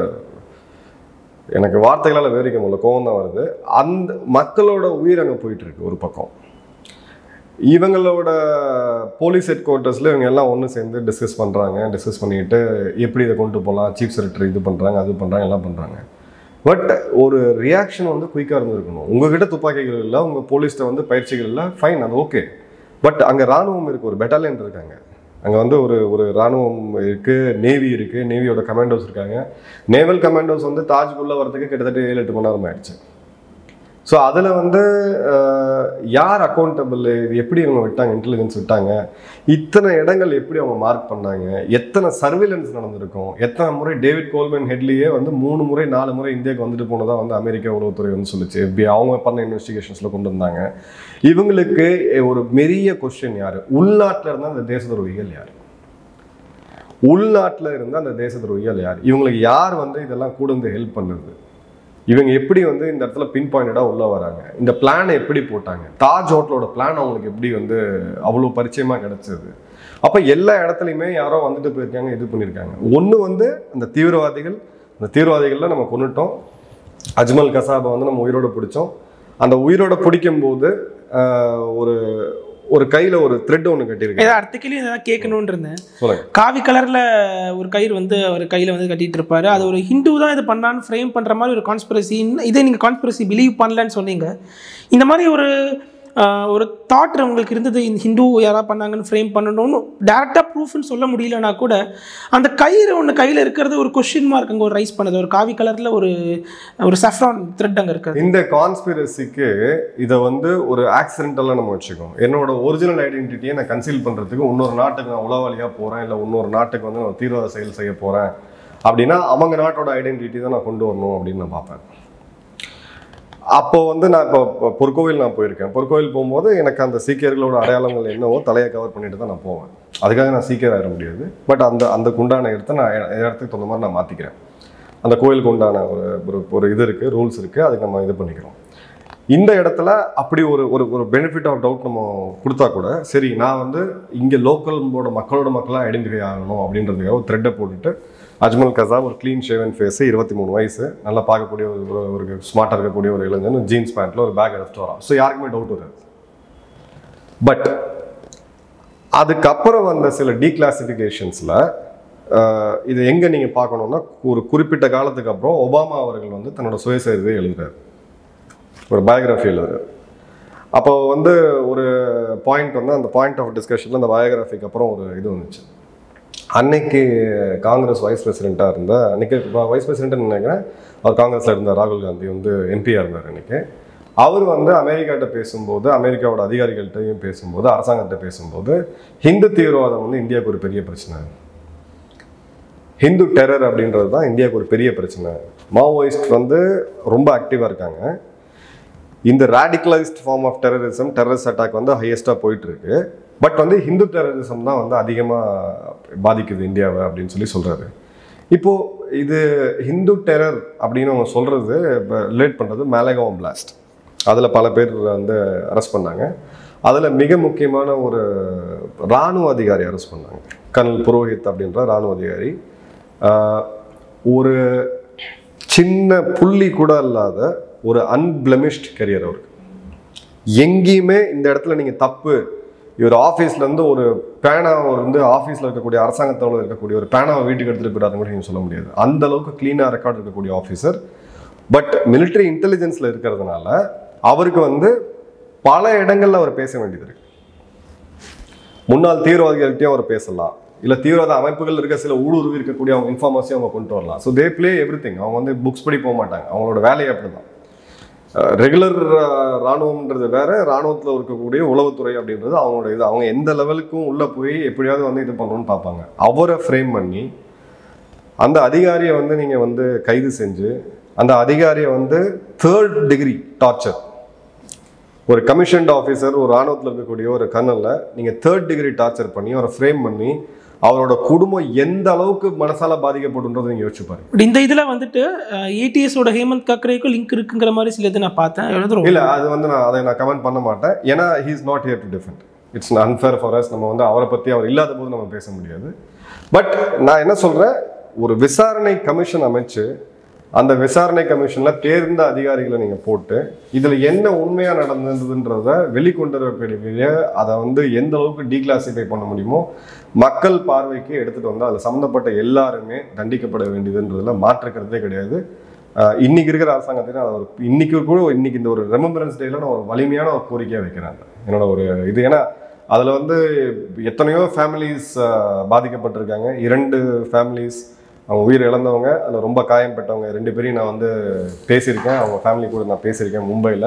எனக்கு வார்த்தைகளால் விவரிக்க முடியல கோவம் தான் வருது அந்த மக்களோட உயிர் அங்கே போயிட்டு இருக்கு ஒரு பக்கம் இவங்களோட போலீஸ் ஹெட் குவார்ட்டர்ஸில் இவங்க எல்லாம் ஒன்று சேர்ந்து டிஸ்கஸ் பண்ணுறாங்க டிஸ்கஸ் பண்ணிக்கிட்டு எப்படி இதை கொண்டு போகலாம் சீஃப் செக்ரட்டரி இது பண்ணுறாங்க அது பண்ணுறாங்க எல்லாம் பண்ணுறாங்க பட் ஒரு ரியாக்ஷன் வந்து குயிக்காக இருந்திருக்கணும் உங்ககிட்ட துப்பாக்கிகள் இல்லை உங்கள் போலீஸ்கிட்ட வந்து பயிற்சிகள் இல்லை ஃபைன் அது ஓகே பட் அங்கே ராணுவம் இருக்குது ஒரு பெட்டாலியன் இருக்காங்க அங்கே வந்து ஒரு ஒரு ராணுவம் இருக்குது நேவி இருக்குது நேவியோட கமாண்டோஸ் இருக்காங்க நேவல் கமாண்டோஸ் வந்து தாஜ்குள்ளே வரதுக்கு கிட்டத்தட்ட ஏழு எட்டு மணி நேரம் ஆயிடுச்சு ஸோ அதில் வந்து அஹ், யார் அக்கௌண்டபிள் இது எப்படி அவங்க விட்டாங்க இன்டெலிஜென்ஸ் விட்டாங்க இத்தனை இடங்கள் எப்படி அவங்க மார்க் பண்ணாங்க எத்தனை சர்வேலன்ஸ் நடந்திருக்கும் எத்தனை முறை டேவிட் கோல்மேன் ஹெட்லியே வந்து மூணு முறை நாலு முறை இந்தியாவுக்கு வந்துட்டு போனதா வந்து அமெரிக்க உளவுத்துறை வந்து சொல்லுச்சு எப்படி அவங்க பண்ண இன்வெஸ்டிகேஷன்ஸில் கொண்டு வந்தாங்க இவங்களுக்கு ஒரு பெரிய கொஸ்டின் யார் உள்நாட்டில் இருந்தால் அந்த தேச துரோகிகள் யார் உள்நாட்டில் இருந்த அந்த தேச துரோகிகள் யார் இவங்களுக்கு யார் வந்து இதெல்லாம் கூட வந்து ஹெல்ப் பண்ணுது இவங்க எப்படி வந்து இந்த இடத்துல பின் பாயிண்டடாக உள்ள வராங்க இந்த பிளானை எப்படி போட்டாங்க தாஜ் ஹோட்டலோட பிளான் அவங்களுக்கு எப்படி வந்து அவ்வளோ பரிச்சயமாக கிடைச்சது அப்போ எல்லா இடத்துலையுமே யாரோ வந்துட்டு போயிருக்காங்க இது பண்ணியிருக்காங்க ஒன்று வந்து அந்த தீவிரவாதிகள் அந்த தீவிரவாதிகளில் நம்ம கொண்டுட்டோம் அஜ்மல் கசாபை வந்து நம்ம உயிரோட பிடிச்சோம் அந்த உயிரோட பிடிக்கும் போது ஆஹ், ஒரு ஒரு கையில் ஒரு த்ரெட் ஒன்று கட்டியிருக்காங்க
ஏதாவது அடுத்த கேள்வி ஏதாவது கேட்கணும்னு இருந்தேன்
சொல்லுங்க
காவி கலர்ல ஒரு கயிறு வந்து அவர் கையில வந்து கட்டிட்டு இருப்பாரு அது ஒரு ஹிந்து தான் இது பண்ணான்னு ஃப்ரேம் பண்ற மாதிரி ஒரு கான்ஸ்பிரசி இதே நீங்க கான்ஸ்பிரசி பிலீவ் பண்ணலன்னு சொன்னீங்க இந்த மாதிரி ஒரு ஆஹ், ஒரு தாட் உங்களுக்கு இருந்தது இந்த ஹிந்து யாராவது பண்ணாங்கன்னு ஃப்ரேம் பண்ணணும்னு டேரெக்டாக ப்ரூஃப்னு சொல்ல முடியலனா கூட அந்த கயிறு ஒன்று கையில் இருக்கிறது ஒரு கொஷின் மார்க் அங்கே ஒரு ரைஸ் பண்ணுது ஒரு காவி கலரில் ஒரு ஒரு சஃப்ரான் த்ரெட் அங்கே இருக்குது
இந்த கான்ஸ்பிரசிக்கு இதை வந்து ஒரு ஆக்சிடென்டலாக நம்ம வச்சுக்கோம் என்னோட ஒரிஜினல் ஐடென்டிட்டியை நான் கன்சீல் பண்ணுறதுக்கு இன்னொரு நாட்டுக்கு நான் உளவாளியாக போகிறேன் இல்லை இன்னொரு நாட்டுக்கு வந்து நான் தீவிரவாத செயல் செய்ய போகிறேன் அப்படின்னா அவங்க நாட்டோட ஐடென்டிட்டி தான் நான் கொண்டு வரணும் அப்படின்னு நான் பார்ப்பேன் அப்போ வந்து நான் இப்போ இப்போ பொற்கோவில் நான் போயிருக்கேன் பொற்கோவில் போகும்போது எனக்கு அந்த சீக்கியர்களோட அடையாளங்கள் என்னவோ தலையை கவர் பண்ணிட்டு தான் நான் போவேன் அதுக்காக நான் சீக்கியர் ஆயிட முடியாது பட் அந்த அந்த குண்டான இடத்த நான் எ- இடத்துக்கு தகுந்த மாதிரி நான் மாற்றிக்கிறேன் அந்த கோயிலுக்கு உண்டான ஒரு ஒரு ஒரு இது இருக்குது ரூல்ஸ் இருக்குது அதுக்கு நம்ம இது பண்ணிக்கிறோம் இந்த இடத்துல அப்படி ஒரு ஒரு ஒரு பெனிஃபிட் ஆஃப் டவுட் நம்ம கொடுத்தா கூட சரி நான் வந்து இங்கே லோக்கலோட மக்களோட மக்களாக ஐடென்டிஃபை ஆகணும் அப்படின்றதுக்காக ஒரு த்ரெட்டை போட்டுட்டு அஜ்மல் கசா ஒரு க்ளீன் ஷேவன் ஃபேஸு இருபத்தி மூணு வயசு நல்லா பார்க்கக்கூடிய ஒரு ஒரு- ஒரு ஸ்மார்ட்டாக இருக்கக்கூடிய ஒரு இளைஞன் ஜீன்ஸ் பேண்ட்டில் ஒரு பேக் எடுத்துட்டு வரான் ஸோ யாருக்குமே டவுட் வராது பட் அதுக்கப்புறம் வந்த சில டீக்ளாசிஃபிகேஷன்ஸில் இது எங்கே நீங்கள் பார்க்கணுன்னா ஒரு குறிப்பிட்ட காலத்துக்கு அப்புறம் ஒபாமா அவர்கள் வந்து தன்னோட சுயசரிதை எழுதுறாரு ஒரு பயோகிராஃபி எழுதுறாரு அப்போ வந்து ஒரு பாயிண்ட் வந்து அந்த பாயிண்ட் ஆஃப் டிஸ்கஷனில் அந்த பயோகிராஃபிக்கு அப்புறம் ஒரு இது வந்துச்சு அன்னைக்கு காங்கிரஸ் வைஸ் பிரசிடெண்ட்டாக இருந்த அன்னைக்கு வைஸ் பிரசிடென்ட்னு நினைக்கிறேன் அவர் காங்கிரஸில் இருந்த ராகுல் காந்தி வந்து எம்பியாக இருந்தார் அன்னைக்கு அவர் வந்து அமெரிக்காட்ட பேசும்போது அமெரிக்காவோட அதிகாரிகள்கிட்டையும் பேசும்போது அரசாங்கத்தை பேசும்போது ஹிந்து தீவிரவாதம் வந்து இந்தியாவுக்கு ஒரு பெரிய பிரச்சனை ஹிந்து டெரர் அப்படின்றது தான் இந்தியாவுக்கு ஒரு பெரிய பிரச்சனை மாவோயிஸ்ட் வந்து ரொம்ப ஆக்டிவாக இருக்காங்க இந்த radicalised form of terrorism terrorist attack வந்து ஹையஸ்ட்டாக போயிட்டு இருக்கு பட் வந்து ஹிந்து டெரரிசம் தான் வந்து அதிகமாக பாதிக்குது இந்தியாவை அப்படின்னு சொல்லி சொல்கிறாரு இப்போ இது ஹிந்து டெரர் அப்படின்னு அவங்க சொல்கிறது ரிலேட் பண்ணுறது மேலகாவம் பிளாஸ்ட் அதில் பல பேர் வந்து அரெஸ்ட் பண்ணாங்க அதில் மிக முக்கியமான ஒரு இராணுவ அதிகாரி அரெஸ்ட் பண்ணாங்க கர்னல் புரோஹித் அப்படின்ற இராணுவ அதிகாரி ஆஹ், ஒரு சின்ன புள்ளி கூட இல்லாத ஒரு அன்பிளமிஷ்ட் கரியர் அவருக்கு எங்கேயுமே இந்த இடத்துல நீங்கள் தப்பு இவர் ஆஃபீஸ்ல இருந்து ஒரு பேனாவை வந்து ஆஃபீஸில் இருக்கக்கூடிய அரசாங்கத்தோட இருக்கக்கூடிய ஒரு பேனாவை வீட்டுக்கு எடுத்துகிட்டு போயிடாதுன்னு கூட நீங்கள் சொல்ல முடியாது அந்த அளவுக்கு க்ளீனாக ரெக்கார்ட் இருக்கக்கூடிய ஆஃபீஸர் பட் military இன்டெலிஜென்ஸில் இருக்கிறதுனால அவருக்கு வந்து பல இடங்கள்ல அவர் பேச வேண்டியது இருக்கு முன்னாள் தீவிரவாதிகள்கிட்டயும் அவர் பேசலாம் இல்லை தீவிரவாத அமைப்புகள் இருக்க சில ஊடுருவி இருக்கக்கூடிய அவங்க இன்ஃபார்மஸையும் அவங்க கொண்டு வரலாம் ஸோ தே ப்ளே எவ்ரி அவங்க வந்து புக்ஸ் படி போக மாட்டாங்க அவங்களோட வேலையை அப்படிதான் ரெகுலர் ராணுவம்ன்றது வேற ராணுவத்தில் இருக்கக்கூடிய உளவுத்துறை அப்படின்றது அவங்களோட இது அவங்க எந்த லெவலுக்கும் உள்ளே போய் எப்படியாவது வந்து இது பண்ணணும்னு பார்ப்பாங்க அவரை ஃப்ரேம் பண்ணி அந்த அதிகாரியை வந்து நீங்கள் வந்து கைது செஞ்சு அந்த அதிகாரியை வந்து தேர்ட் டிகிரி டார்ச்சர் ஒரு கமிஷன்ட் ஆஃபீஸர் ஒரு ராணுவத்தில் இருக்கக்கூடிய ஒரு கர்னலில் நீங்கள் தேர்ட் டிகிரி டார்ச்சர் பண்ணி அவரை ஃப்ரேம் பண்ணி அவரோட குடும்பம் எந்த அளவுக்கு மனசால பாதிக்கப்பட்டுன்றதை நீங்கள் யோசிச்சு பாருங்க
பட் இந்த இதில் வந்துட்டு ஏடிஎஸோட ஹேமந்த் கக்கரேக்கும் லிங்க் இருக்குங்கிற மாதிரி சில இது நான் பார்த்தேன் எழுதுறோம்
இல்ல அது வந்து நான் அதை நான் கமெண்ட் பண்ண மாட்டேன் ஏன்னா he is not here to defend it's unfair for us நம்ம வந்து அவரை பத்தி அவர் இல்லாத போது நம்ம பேச முடியாது பட் நான் என்ன சொல்றேன் ஒரு விசாரணை கமிஷன் அமைச்சு அந்த விசாரணை கமிஷன்ல தேர்ந்த அதிகாரிகளை நீங்க போட்டு இதுல என்ன உண்மையா நடந்ததுன்றத வெளிக்கொண்டு வரக்கூடிய அதை வந்து எந்த அளவுக்கு டீக்ளாசிஃபை பண்ண முடியுமோ மக்கள் பார்வைக்கு எடுத்துட்டு வந்து அதில் சம்மந்தப்பட்ட எல்லாருமே தண்டிக்கப்பட வேண்டியதுன்றதுல மாற்றுக்கிறதே கிடையாது ஆஹ் இன்னைக்கு இருக்கிற அரசாங்கத்தை நான் ஒரு இன்னைக்கு கூட இன்னைக்கு இந்த ஒரு ரெமம்பரன்ஸ் டேல நான் ஒரு வலிமையான ஒரு கோரிக்கையை வைக்கிறேன் என்னோட ஒரு இது ஏன்னா அதில் வந்து எத்தனையோ ஃபேமிலிஸ் பாதிக்கப்பட்டிருக்காங்க இரண்டு ஃபேமிலிஸ் அவங்க உயிர் இழந்தவங்க அதில் ரொம்ப காயம்பட்டவங்க ரெண்டு பேரையும் நான் வந்து பேசியிருக்கேன் அவங்க ஃபேமிலி கூட நான் பேசியிருக்கேன் மும்பையில்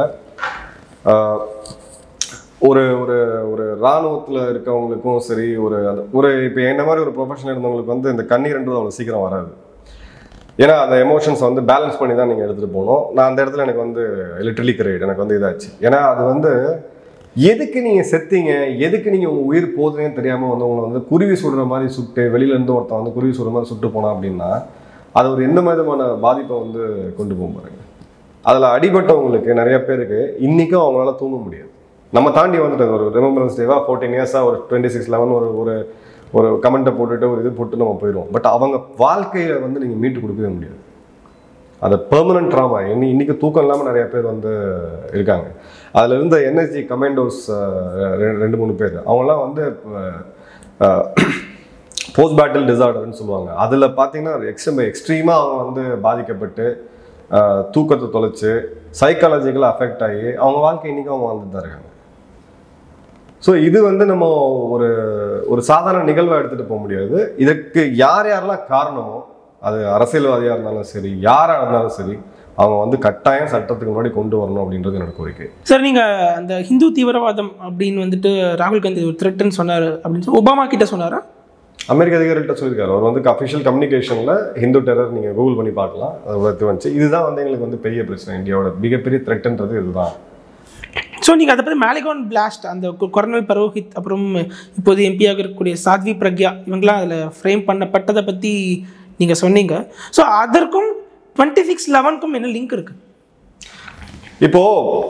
ஒரு ஒரு ஒரு இராணுவத்தில் இருக்கவங்களுக்கும் சரி ஒரு அந்த- ஒரு இப்போ என்ன மாதிரி ஒரு ப்ரொஃபஷனல் இருந்தவங்களுக்கு வந்து இந்த கண்ணீர்ன்றது அவ்வளோ சீக்கிரம் வராது ஏன்னா அந்த எமோஷன்ஸ் வந்து பேலன்ஸ் பண்ணி தான் நீங்கள் எடுத்துகிட்டு போகணும் நான் அந்த இடத்துல எனக்கு வந்து லிட்டரலி கிரேட் எனக்கு வந்து இதாச்சு ஏன்னா அது வந்து எதுக்கு நீங்கள் செத்தீங்க எதுக்கு நீங்கள் உங்கள் உயிர் போகுதுன்னு தெரியாமல் வந்து உங்களை வந்து குருவி சுடுற மாதிரி சுட்டு வெளியிலேருந்து ஒருத்தன் வந்து குருவி சுடுற மாதிரி சுட்டு போனான் அப்படின்னா அது ஒரு எந்த விதமான பாதிப்பை வந்து கொண்டு போகும் பாருங்க அதில் அடிபட்டவங்களுக்கு நிறைய பேருக்கு இன்றைக்கும் அவங்களால தூங்க முடியாது நம்ம தாண்டி வந்துட்டோம் ஒரு ரிமெம்பரன்ஸ் டேவா ஃபோர்டீன் இயர்ஸாக ஒரு டுவெண்ட்டி சிக்ஸ் லெவன் ஒரு ஒரு ஒரு கமெண்ட்டை போட்டுட்டு ஒரு இது போட்டு நம்ம போயிடுவோம் பட் அவங்க வாழ்க்கையை வந்து நீங்கள் மீட்டு கொடுக்கவே முடியாது அது பெர்மனன்ட் ட்ராமா இன்னி இன்னைக்கு தூக்கம் இல்லாமல் நிறைய பேர் வந்து இருக்காங்க அதில் இருந்த என்எஸ்ஜி கமாண்டோஸ் ரெண்டு மூணு பேர் அவங்களாம் வந்து போஸ்ட் பேட்டில் டிசார்டர்னு சொல்லுவாங்க அதில் பார்த்தீங்கன்னா எக்ஸ்ட்ரீம் எக்ஸ்ட்ரீமாக அவங்க வந்து பாதிக்கப்பட்டு அஹ், தூக்கத்தை தொலைச்சு சைக்காலஜிக்கலாக அஃபெக்ட் ஆகி அவங்க வாழ்க்கை இன்றைக்கும் அவங்க வாழ்ந்துட்டு தான் இருக்காங்க ஸோ இது வந்து நம்ம ஒரு ஒரு சாதாரண நிகழ்வை எடுத்துகிட்டு போக முடியாது இதற்கு யார் யாரெல்லாம் காரணமோ அது அரசியல்வாதியாக இருந்தாலும் சரி யாராக இருந்தாலும் சரி அவங்க வந்து கட்டாயம் சட்டத்துக்கு முன்னாடி கொண்டு வரணும் அப்படின்றது என்னோட கோரிக்கை
சார் நீங்கள் அந்த ஹிந்து தீவிரவாதம் அப்படின்னு வந்துட்டு ராகுல் காந்தி ஒரு த்ரெட்டுன்னு சொன்னார் அப்படின்னு சொல்லி ஒபாமா கிட்ட சொன்னாரா
அமெரிக்க அதிகாரிகிட்ட சொல்லியிருக்காரு அவர் வந்து அஃபிஷியல் கம்யூனிகேஷனில் ஹிந்து டெரர் நீங்கள் கூகுள் பண்ணி பார்க்கலாம் அது வந்து வந்துச்சு இதுதான் வந்து எங்களுக்கு வந்து பெரிய பிரச்சனை இந்தியாவோட மிகப்பெரிய த்ரெட்டுன்றது இதுதான்
ஸோ நீங்கள் அதை பற்றி மேலிகான் பிளாஸ்ட் அந்த கு- கொர்னல் பரோஹித் அப்புறம் இப்போது எம்பியாக இருக்கக்கூடிய சாத்வி பிரக்யா இவங்கெல்லாம் அதில் ஃப்ரேம் பண்ணப்பட்டதை பற்றி நீங்கள் சொன்னீங்க ஸோ அதற்கும் டுவெண்ட்டி சிக்ஸ் லெவனுக்கும் என்ன லிங்க் இருக்குது
இப்போ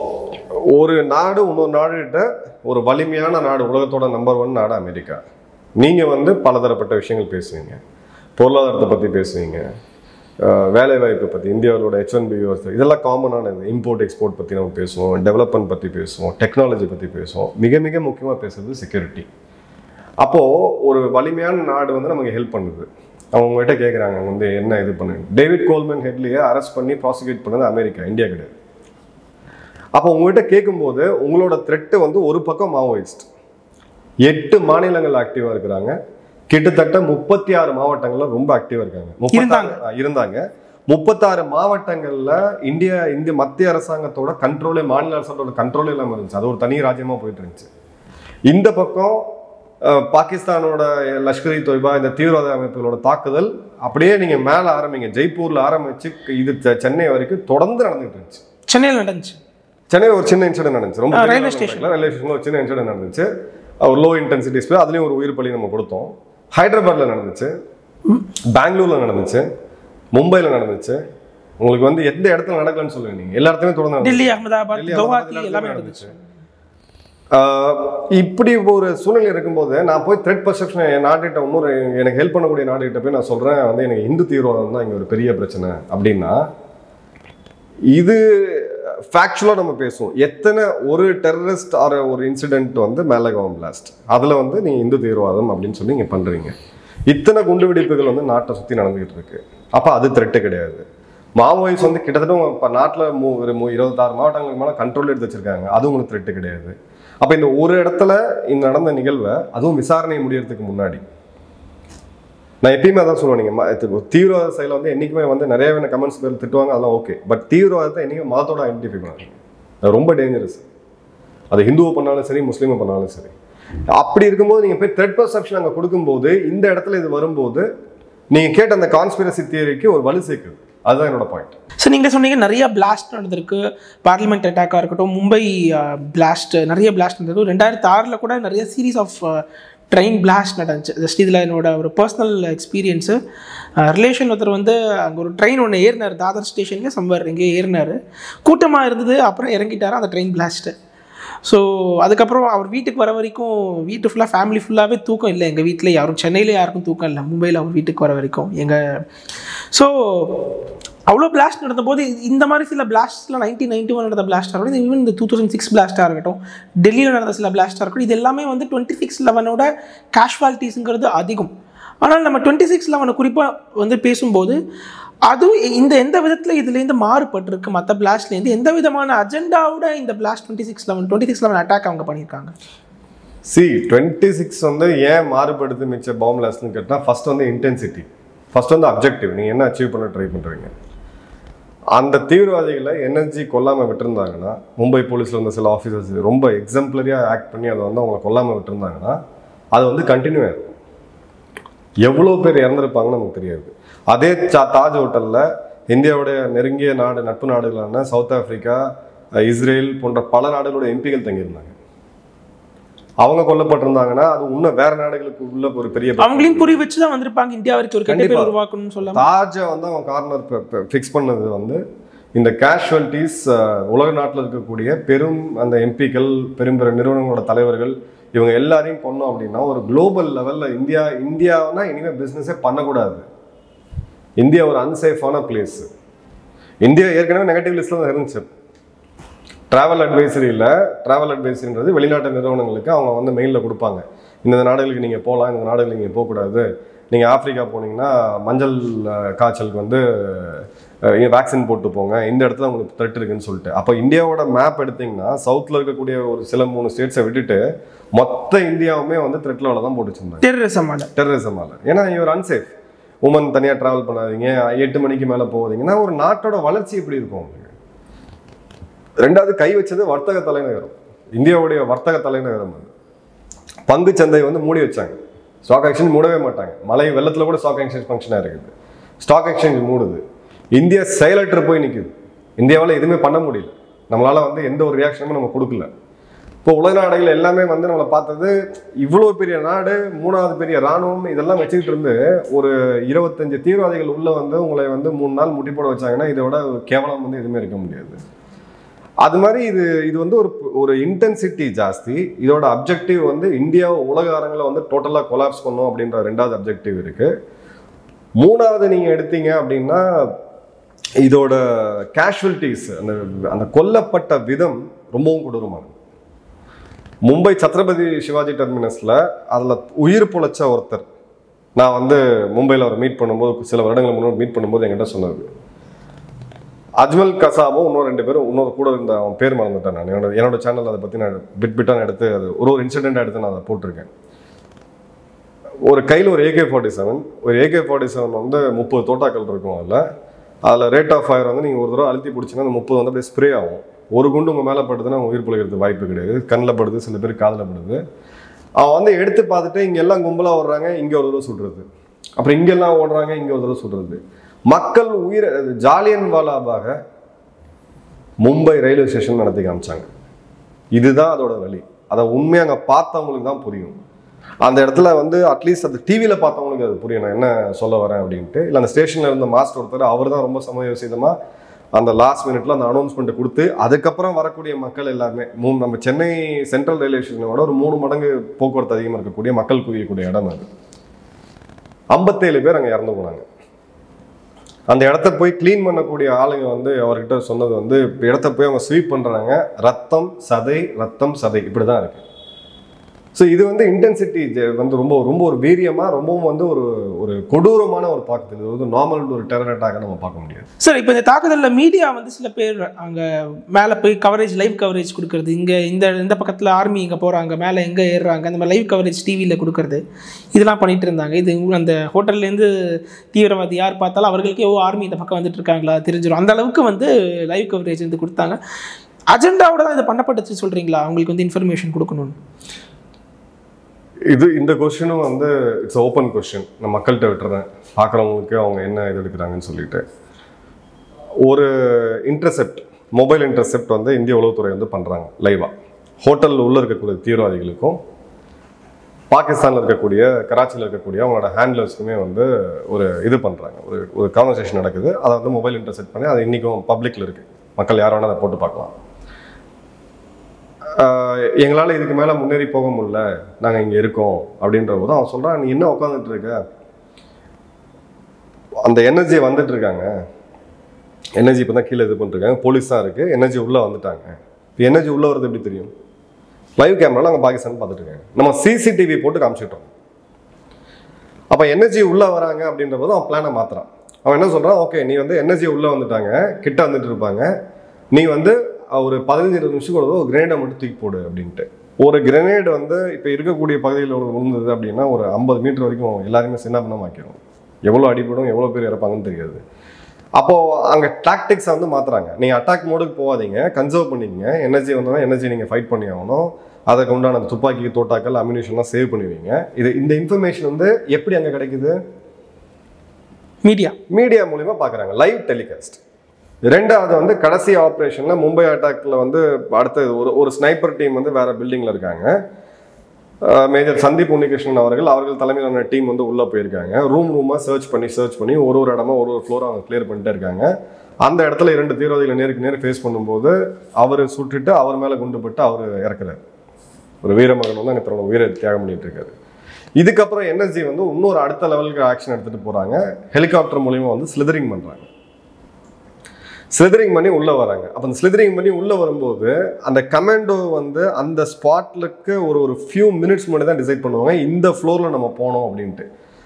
ஒரு நாடு இன்னொரு நாடுகிட்ட ஒரு வலிமையான நாடு உலகத்தோட நம்பர் ஒன் நாடு அமெரிக்கா நீங்கள் வந்து பலதரப்பட்ட விஷயங்கள் பேசுவீங்க பொருளாதாரத்தை பற்றி பேசுவீங்க அஹ் வேலை வாய்ப்பை பற்றி இந்தியாவோட ஹெச் ஒன் பி இதெல்லாம் காமனானது இம்போர்ட் எக்ஸ்போர்ட் பற்றி நம்ம பேசுவோம் டெவலப்மெண்ட் பற்றி பேசுவோம் டெக்னாலஜி பற்றி பேசுவோம் மிக மிக முக்கியமாக பேசுறது செக்யூரிட்டி அப்போது ஒரு வலிமையான நாடு வந்து நமக்கு ஹெல்ப் பண்ணுது அவங்ககிட்ட கேட்குறாங்க வந்து என்ன இது பண்ணுங்க டேவிட் கோல்மன் ஹெட்லியை அரெஸ்ட் பண்ணி ப்ராசிக்யூட் பண்ணது அமெரிக்கா இந்தியா கிடையாது அப்போ உங்ககிட்ட கேட்கும்போது உங்களோட த்ரெட்டு வந்து ஒரு பக்கம் மாவோயிஸ்ட் எட்டு மாநிலங்கள் ஆக்டிவாக இருக்கிறாங்க கிட்டத்தட்ட முப்பத்தி ஆறு மாவட்டங்கள்ல ரொம்ப ஆக்டிவாக இருக்காங்க முப்பத்தாறு ஆ, இருந்தாங்க முப்பத்தாறு மாவட்டங்கள்ல இந்தியா இந்திய மத்திய அரசாங்கத்தோட கண்ட்ரோலே மாநில அரசாங்கத்தோட கண்ட்ரோலே இல்லாமல் இருந்துச்சு அது ஒரு தனி ராஜ்யமா போயிட்டு இருந்துச்சு இந்த பக்கம் அஹ், பாகிஸ்தானோட லஷ்கர் இ தொய்பா இந்த தீவிரவாத அமைப்புகளோட தாக்குதல் அப்படியே நீங்க மேல ஆரம்பிங்க ஜெய்ப்பூர்ல ஆரம்பிச்சு இது செ- சென்னை வரைக்கும் தொடர்ந்து நடந்துட்டு இருந்துச்சு
சென்னையில் நடந்துச்சு
சென்னையில் ஒரு சின்ன இன்சிடென்ட் நடந்துச்சு ரொம்ப
ஆ,
பெரிய
railway
அளவுல
station.
நடக்கல. ரயில்வே ஸ்டேஷன்ல ஒரு சின்ன இன்சிடென்ட் நடந்துச்சு ஒரு லோ இன்டென்சிட்டி ஸ்பே அதுலயும் ஒரு உயிர் பலி நம்ம கொடுத்தோம் ஹைதராபாத்ல நடந்துச்சு பெங்களூர்ல நடந்துச்சு மும்பைல நடந்துச்சு உங்களுக்கு வந்து எந்த இடத்துல நடக்கலன்னு சொல்லுங்க நீங்க எல்லா இடத்துலயும் தொடர்ந்து நடந்துச்சு.
டெல்லி அகமதாபாத்
டெல்லி,
கவுஹாத்தி
அகமதாபாத்
எல்லாமே
நடந்துச்சு.
நடந்துச்சு
ஆஹ் இப்படி ஒரு சூழ்நிலை இருக்கும்போது நான் போய் த்ரெட் பர்செப்ஷன் என் நாட்டுகிட்ட இன்னொரு எனக்கு ஹெல்ப் பண்ணக்கூடிய நாடுகிட்ட போய் நான் சொல்றேன் வந்து எனக்கு இந்து தீவிரவாதம் தான் இங்க ஒரு பெரிய பிரச்சனை அப்படின்னா இது ஃபேக்சுவலாக நம்ம பேசுவோம் எத்தனை ஒரு டெரரிஸ்ட் ஆர் ஒரு இன்சிடென்ட் வந்து மேலகாவம் பிளாஸ்ட் அதில் வந்து நீங்கள் இந்து தீவிரவாதம் அப்படின்னு சொல்லி நீங்கள் பண்ணுறீங்க இத்தனை குண்டு வெடிப்புகள் வந்து நாட்டை சுற்றி நடந்துகிட்டு இருக்கு அப்போ அது த்ரெட்டு கிடையாது மாவோயிஸ் வந்து கிட்டத்தட்ட இப்போ நாட்டில் மூ ஒரு மூ இருபத்தாறு மாவட்டங்களுக்கு மேலே கண்ட்ரோல் எடுத்து வச்சிருக்காங்க அது உங்களுக்கு த்ரெட்டு கிடையாது அப்போ இந்த ஒரு இடத்துல இந்த நடந்த நிகழ்வை அதுவும் விசாரணை முடியறதுக்கு முன்னாடி நான் எப்பயுமே அதான் சொல்லுவேன் நீங்கள் தீவிரவாத செயலை வந்து என்றைக்குமே வந்து நிறைய வேணும் கமெண்ட்ஸ் பேர் திட்டுவாங்க அதெல்லாம் ஓகே பட் தீவிரவாதத்தை என்றைக்கும் மதத்தோட ஐடென்டிஃபை பண்ணாதீங்க அது ரொம்ப டேஞ்சரஸ் அது ஹிந்துவை பண்ணாலும் சரி முஸ்லீமை பண்ணாலும் சரி அப்படி இருக்கும்போது நீங்கள் போய் த்ரெட் பர்செப்ஷன் அங்கே கொடுக்கும்போது இந்த இடத்துல இது வரும்போது நீங்கள் கேட்ட அந்த கான்ஸ்பிரசி தியரிக்கு ஒரு வலு சேர்க்குது அதுதான் என்னோட பாயிண்ட்
ஸோ நீங்கள் சொன்னீங்க நிறைய பிளாஸ்ட் நடந்திருக்கு பார்லிமெண்ட் அட்டாக்காக இருக்கட்டும் மும்பை பிளாஸ்ட் நிறைய பிளாஸ்ட் நடந்திருக்கு ரெண்டாயிரத்தி ஆறில் கூட நிறைய சீரீஸ் ஆஃப் ட்ரெயின் பிளாஸ்ட் நடந்துச்சு ஜஸ்ட் இதில் என்னோட ஒரு பர்சனல் எக்ஸ்பீரியன்ஸு ரிலேஷன் ஒருத்தர் வந்து அங்கே ஒரு ட்ரெயின் ஒன்று ஏறினார் தாதர் ஸ்டேஷன்லேயே சம்வர் எங்கேயோ ஏறினார் கூட்டமாக இருந்தது அப்புறம் இறங்கிட்டாரு அந்த ட்ரெயின் பிளாஸ்ட்டு ஸோ அதுக்கப்புறம் அவர் வீட்டுக்கு வர வரைக்கும் வீட்டு ஃபுல்லாக ஃபேமிலி ஃபுல்லாகவே தூக்கம் இல்லை எங்கள் வீட்டில் யாரும் சென்னையில் யாருக்கும் தூக்கம் இல்லை மும்பையில் அவர் வீட்டுக்கு வர வரைக்கும் எங்கள் ஸோ அவ்வளோ பிளாஸ்ட் நடந்தபோது இந்த மாதிரி சில பிளாஸ்ட்லாம் நைன்டீன் நைன்டி ஒன் நடந்த பிளாஸ்டாக இருக்கட்டும் ஈவன் இந்த டூ தௌசண்ட் சிக்ஸ் பிளாஸ்ட்டாக இருக்கட்டும் டெல்லியில் நடந்த சில பிளாஸ்ட்டாக இருக்கட்டும் இது எல்லாமே வந்து டுவெண்ட்டி சிக்ஸ் லெவனோட கேஷுவாலிட்டிஸுங்கிறது அதிகம் ஆனால் நம்ம டுவெண்ட்டி சிக்ஸ் லெவனை குறிப்பாக வந்து பேசும்போது அதுவும் இந்த எந்த விதத்தில் இதுலேருந்து மாறுபட்டிருக்கு மற்ற பிளாஸ்ட்லேருந்து எந்த விதமான அஜெண்டாவோட இந்த blast twenty six eleven twenty six eleven attack அவங்க பண்ணியிருக்காங்க
சி டுவெண்ட்டி சிக்ஸ் வந்து ஏன் மாறுபடுது மிச்ச பாம் லாஸ்ட்னு கேட்டால் ஃபர்ஸ்ட் வந்து இன்டென்சிட்டி ஃபர்ஸ்ட் வந்து அப்ஜெக்டிவ் நீங்கள் என்ன அச்சீவ் பண்ண ட்ரை பண்ணுறீங்க அந்த தீவிரவாதிகளை எனர்ஜி கொல்லாமல் விட்டுருந்தாங்கன்னா மும்பை போலீஸில் இருந்த சில ஆஃபீஸர்ஸ் ரொம்ப எக்ஸாம்பிளரியாக ஆக்ட் பண்ணி அதை வந்து அவங்க கொல்லாமல் விட்டுருந்தாங்கன்னா அது வந்து கண்டினியூ ஆயிருக்கும் எவ்வளோ பேர் இறந்துருப்பாங்கன்னு நமக்கு தெரியாது அதே சா- தாஜ் ஹோட்டலில் இந்தியாவுடைய நெருங்கிய நாடு நட்பு நாடுகளான சவுத் ஆப்பிரிக்கா அஹ் இஸ்ரேல் போன்ற பல நாடுகளோட எம்பிகள் தங்கியிருந்தாங்க அவங்க கொல்லப்பட்டிருந்தாங்கன்னா அது இன்னும் வேற நாடுகளுக்கு உள்ள ஒரு பெரிய பிரச்சனை.
அவங்களையும் புரி வச்சு தான் வந்திருப்பாங்க இந்தியா வரைக்கும் ஒரு கெட்ட பேர்
கண்டிப்பா.
உருவாக்கணும்னு சொல்லாம
தாஜை வந்து அவன் கார்னர் ஃபிக்ஸ் பண்ணது வந்து இந்த கேஷுவல்டிஸ் உலக நாட்டில் இருக்கக்கூடிய பெரும் அந்த எம்பிக்கள் பெரும் பெரும் நிறுவனங்களோட தலைவர்கள் இவங்க எல்லாரையும் கொன்னோம் அப்படின்னா ஒரு குளோபல் லெவலில் இந்தியா இந்தியாவுனா இனிமேல் பிஸ்னஸே பண்ணக்கூடாது இந்தியா ஒரு அன்சேஃபான பிளேஸ் இந்தியா ஏற்கனவே நெகட்டிவ் லிஸ்ட்டில் தான் இருந்துச்சு ட்ராவல் அட்வைசரியில் ட்ராவல் அட்வைசரின்றது வெளிநாட்டு நிறுவனங்களுக்கு அவங்க வந்து மெயிலில் கொடுப்பாங்க இந்த நாடுகளுக்கு நீங்கள் போகலாம் இந்த நாடுகளுக்கு நீங்கள் போகக்கூடாது நீங்கள் ஆப்பிரிக்கா போனீங்கன்னா மஞ்சள் அஹ், காய்ச்சலுக்கு வந்து வேக்சின் போட்டு போங்க இந்த இடத்துல உங்களுக்கு த்ரெட் இருக்குன்னு சொல்லிட்டு அப்போ இந்தியாவோட மேப் எடுத்தீங்கன்னா சவுத்தில் இருக்கக்கூடிய ஒரு சில மூணு ஸ்டேட்ஸை விட்டுட்டு மொத்த இந்தியாவுமே வந்து த்ரெட் லெவலில் தான் போட்டு வச்சிருந்தாங்க
டெரரிசமால
டெரரிசமால ஏன்னா இவர் அன்சேஃப் உமன் தனியாக ட்ராவல் பண்ணாதீங்க எட்டு மணிக்கு மேலே போகாதீங்கன்னா ஒரு நாட்டோட வளர்ச்சி எப்படி இருக்கும் உங்களுக்கு ரெண்டாவது கை வச்சது வர்த்தக தலைநகரம் இந்தியாவுடைய வர்த்தக தலைநகரம் அது பங்கு சந்தை வந்து மூடி வச்சாங்க ஸ்டாக் எக்ஸ்சேஞ்ச் மூடவே மாட்டாங்க மழை வெள்ளத்தில் கூட ஸ்டாக் எக்ஸ்சேஞ்ச் ஃபங்க்ஷனாக இருக்குது ஸ்டாக் எக்ஸ்சேஞ்ச் மூடுது இந்தியா செயலற்று போய் நிற்குது இந்தியாவால் எதுவுமே பண்ண முடியல நம்மளால வந்து எந்த ஒரு ரியாக்ஷனும் நம்ம கொடுக்கல இப்போ உலக நாடுகள் எல்லாமே வந்து நம்மளை பார்த்தது இவ்வளோ பெரிய நாடு மூணாவது பெரிய ராணுவம் இதெல்லாம் வச்சுக்கிட்டு இருந்து ஒரு இருபத்தஞ்சு தீவிரவாதிகள் உள்ள வந்து உங்களை வந்து மூணு நாள் முட்டி போட வச்சாங்கன்னா இதோட கேவலம் வந்து எதுவுமே இருக்க முடியாது அது மாதிரி இது இது வந்து ஒரு ஒரு இன்டென்சிட்டி ஜாஸ்தி இதோட அப்ஜெக்டிவ் வந்து இந்தியாவை உலக அரங்கில் வந்து டோட்டலாக கொலாப்ஸ் பண்ணும் அப்படின்ற ரெண்டாவது அப்ஜெக்டிவ் இருக்கு மூணாவது நீங்க எடுத்தீங்க அப்படின்னா இதோட கேஷுவலிட்டிஸ் அந்த அந்த கொல்லப்பட்ட விதம் ரொம்பவும் கொடூரமானது மும்பை சத்ரபதி சிவாஜி டெர்மினஸ்ல அதில் உயிர் பொழைச்ச ஒருத்தர் நான் வந்து மும்பையில் அவர் மீட் பண்ணும்போது சில வருடங்கள் முன்னாடி மீட் பண்ணும்போது என்கிட்ட சொன்னது அஜ்மல் கசாமும் இன்னொரு ரெண்டு பேரும் இன்னொரு கூட இருந்த அவன் பேர் மறந்துட்டேன் நான் என்னோட என்னோட சேனல் அதை பற்றி நான் பிட் பிட்டாக எடுத்து அது ஒரு ஒரு இன்சிடென்ட் எடுத்து நான் அதை போட்டிருக்கேன் ஒரு கையில் ஒரு ஏகே ஃபார்ட்டி செவன் ஒரு ஏகே ஃபார்ட்டி செவன் வந்து முப்பது தோட்டாக்கள் இருக்கும் அதில் அதில் ரேட் ஆஃப் ஃபயர் வந்து நீங்கள் ஒரு தடவை அழுத்தி பிடிச்சிங்கன்னா அந்த முப்பது வந்து அப்படியே ஸ்ப்ரே ஆகும் ஒரு குண்டு உங்கள் மேலே படுதுன்னா அவங்க உயிர் பிழைக்கிறதுக்கு வாய்ப்பு கிடையாது கண்ணில் படுது சில பேர் காதில் படுது அவன் வந்து எடுத்து பார்த்துட்டு இங்கே எல்லாம் கும்பலாக ஓடுறாங்க இங்கே ஒரு தடவை சுடுறது அப்புறம் இங்கெல்லாம் ஓடுறாங்க இங்கே ஒரு தடவை சுடுறது மக்கள் உயிர் ஜாலியன் வாலாபாக மும்பை ரயில்வே ஸ்டேஷன் நடத்தி காமிச்சாங்க இதுதான் அதோட வழி அதை உண்மையாக அங்கே பார்த்தவங்களுக்கு தான் புரியும் அந்த இடத்துல வந்து அட்லீஸ்ட் அந்த டிவியில் பார்த்தவங்களுக்கு அது புரியும் நான் என்ன சொல்ல வரேன் அப்படின்ட்டு இல்லை அந்த ஸ்டேஷனில் இருந்த மாஸ்டர் ஒருத்தர் அவர் தான் ரொம்ப சமயோசிதமாக அந்த லாஸ்ட் மினிட்ல அந்த அனௌன்ஸ்மெண்ட்டை கொடுத்து அதுக்கப்புறம் வரக்கூடிய மக்கள் எல்லாருமே மூணு நம்ம சென்னை சென்ட்ரல் ரயில்வே ஸ்டேஷனோட ஒரு மூணு மடங்கு போக்குவரத்து அதிகமாக இருக்கக்கூடிய மக்கள் குவியக்கூடிய இடம் அது ஐம்பத்தேழு பேர் அங்கே இறந்து போனாங்க அந்த இடத்த போய் க்ளீன் பண்ணக்கூடிய ஆளுங்க வந்து அவர்கிட்ட சொன்னது வந்து இப்போ இடத்த போய் அவங்க ஸ்வீப் பண்ணுறாங்க ரத்தம் சதை ரத்தம் சதை இப்படி தான் இருக்கு ஸோ இது வந்து இன்டென்சிட்டி வந்து ரொம்ப ரொம்ப ஒரு வீரியமாக ரொம்பவும் வந்து ஒரு ஒரு கொடூரமான ஒரு தாக்குதல் இது வந்து நார்மல் ஒரு டெரர் அட்டாக நம்ம பார்க்க முடியாது
சார் இப்போ இந்த தாக்குதலில் மீடியா வந்து சில பேர் அங்கே மேலே போய் கவரேஜ் லைவ் கவரேஜ் கொடுக்கறது இங்கே இந்த இந்த பக்கத்தில் ஆர்மி இங்கே போகிறாங்க மேலே எங்கே ஏறுறாங்க அந்த மாதிரி லைவ் கவரேஜ் டிவியில் கொடுக்கறது இதெல்லாம் பண்ணிட்டு இருந்தாங்க இது உங்க- அந்த ஹோட்டல்லேருந்து தீவிரவாதி யார் பார்த்தாலும் அவர்களுக்கே ஓ ஆர்மி இந்த பக்கம் வந்துட்டு இருக்காங்களா தெரிஞ்சிடும் அந்த அளவுக்கு வந்து லைவ் கவரேஜ் வந்து கொடுத்தாங்க அஜெண்டாவோட தான் இது பண்ணப்பட்டுச்சு சொல்கிறீங்களா அவங்களுக்கு வந்து இன்ஃபர்மேஷன் கொடுக்கணும்னு
இது இந்த கொஸ்டினும் வந்து இட்ஸ் ஓப்பன் கொஸ்டின் நான் மக்கள்கிட்ட விட்டுறேன் பார்க்குறவங்களுக்கு அவங்க என்ன இது எடுக்கிறாங்கன்னு சொல்லிட்டு ஒரு இன்டர்செப்ட் மொபைல் இன்டர்செப்ட் வந்து இந்திய உளவுத்துறை வந்து பண்ணுறாங்க லைவாக ஹோட்டலில் உள்ள இருக்கக்கூடிய தீவிரவாதிகளுக்கும் பாகிஸ்தானில் இருக்கக்கூடிய கராச்சியில் இருக்கக்கூடிய அவங்களோட ஹேண்ட்லர்ஸ்க்குமே வந்து ஒரு இது பண்ணுறாங்க ஒரு ஒரு கான்வர்சேஷன் நடக்குது அதை வந்து மொபைல் இன்டர்செப்ட் பண்ணி அது இன்றைக்கும் பப்ளிக்கில் இருக்குது மக்கள் யார் வேணால் அதை போட்டு பார்க்கலாம் எங்களால் இதுக்கு மேலே முன்னேறி போக முடியல நாங்கள் இங்கே இருக்கோம் அப்படின்ற போது அவன் சொல்கிறான் நீ என்ன உட்காந்துட்டு இருக்க அந்த எனர்ஜி வந்துட்டு இருக்காங்க எனர்ஜி இப்போ தான் கீழே இது பண்ணிருக்காங்க போலீஸ் தான் இருக்குது எனர்ஜி உள்ளே வந்துட்டாங்க இப்போ எனர்ஜி உள்ளே வரது எப்படி தெரியும் லைவ் கேமரால அங்கே பாகிஸ்தான் பார்த்துட்டு இருக்காங்க நம்ம சிசிடிவி போட்டு காமிச்சிட்டோம் அப்போ எனர்ஜி உள்ளே வராங்க அப்படின்ற போது அவன் பிளானை மாத்துறான் அவன் என்ன சொல்கிறான் ஓகே நீ வந்து எனர்ஜி உள்ளே வந்துட்டாங்க கிட்ட வந்துட்டு இருப்பாங்க நீ வந்து ஒரு பதினஞ்சு இருபது நிமிஷம் கூட ஒரு கிரேனேடை மட்டும் தூக்கி போடு அப்படின்ட்டு ஒரு கிரனேட் வந்து இப்போ இருக்கக்கூடிய பகுதியில் விழுந்தது அப்படின்னா ஒரு ஐம்பது மீட்டர் வரைக்கும் எல்லாருமே சின்னப்பனமாக்கிடும் எவ்வளோ அடிபடும் எவ்வளோ பேர் இறப்பாங்கன்னு தெரியாது அப்போது அங்கே டாக்டிக்ஸை வந்து மாற்றுறாங்க நீங்கள் அட்டாக் மோடுக்கு போகாதீங்க கன்சர்வ் பண்ணிக்கங்க எனர்ஜி வந்தோன்னா எனர்ஜி நீங்கள் ஃபைட் பண்ணி ஆகணும் அதுக்கு உண்டான அந்த துப்பாக்கி தோட்டாக்கள் அம்யூனிஷன்லாம் சேவ் பண்ணுவீங்க இது இந்த இன்ஃபர்மேஷன் வந்து எப்படி அங்கே கிடைக்குது
மீடியா
மீடியா மூலிமா பார்க்குறாங்க லைவ் டெலிகாஸ்ட் ரெண்டாவது வந்து கடைசி ஆப்ரேஷனில் மும்பை அட்டாக்ல வந்து அடுத்த ஒரு ஒரு ஸ்னைப்பர் டீம் வந்து வேற பில்டிங்கில் இருக்காங்க மேஜர் சந்தீப் உன்னிகிருஷ்ணன் அவர்கள் அவர்கள் தலைமையிலான டீம் வந்து உள்ளே போயிருக்காங்க ரூம் ரூமாக சர்ச் பண்ணி சர்ச் பண்ணி ஒரு ஒரு இடமா ஒரு ஒரு ஃப்ளோரை அவங்க கிளியர் பண்ணிட்டே இருக்காங்க அந்த இடத்துல இரண்டு தீவிரவாதிகளை நேருக்கு நேர் ஃபேஸ் பண்ணும்போது அவர் சுட்டுட்டு அவர் மேலே குண்டு பட்டு அவர் இறக்குறாரு ஒரு வீரமகன் வந்து அங்கே தன்னோட உயிரை தியாகம் பண்ணிட்டு இருக்காரு இதுக்கப்புறம் என்எஸ்ஜி வந்து இன்னொரு அடுத்த லெவலுக்கு ஆக்ஷன் எடுத்துட்டு போறாங்க ஹெலிகாப்டர் மூலியமா வந்து ஸ்லிதரிங் பண்றாங்க ஸ்லிதரிங் பண்ணி உள்ள வராங்க அப்போ அந்த ஸ்லிதரிங் பண்ணி உள்ள வரும்போது அந்த கமாண்டோ வந்து அந்த ஸ்பாட்லுக்கு ஒரு ஒரு ஃபியூ மினிட்ஸ் முன்னாடி தான் டிசைட் பண்ணுவாங்க இந்த ஃப்ளோரில் நம்ம போனோம் அப்படின்ட்டு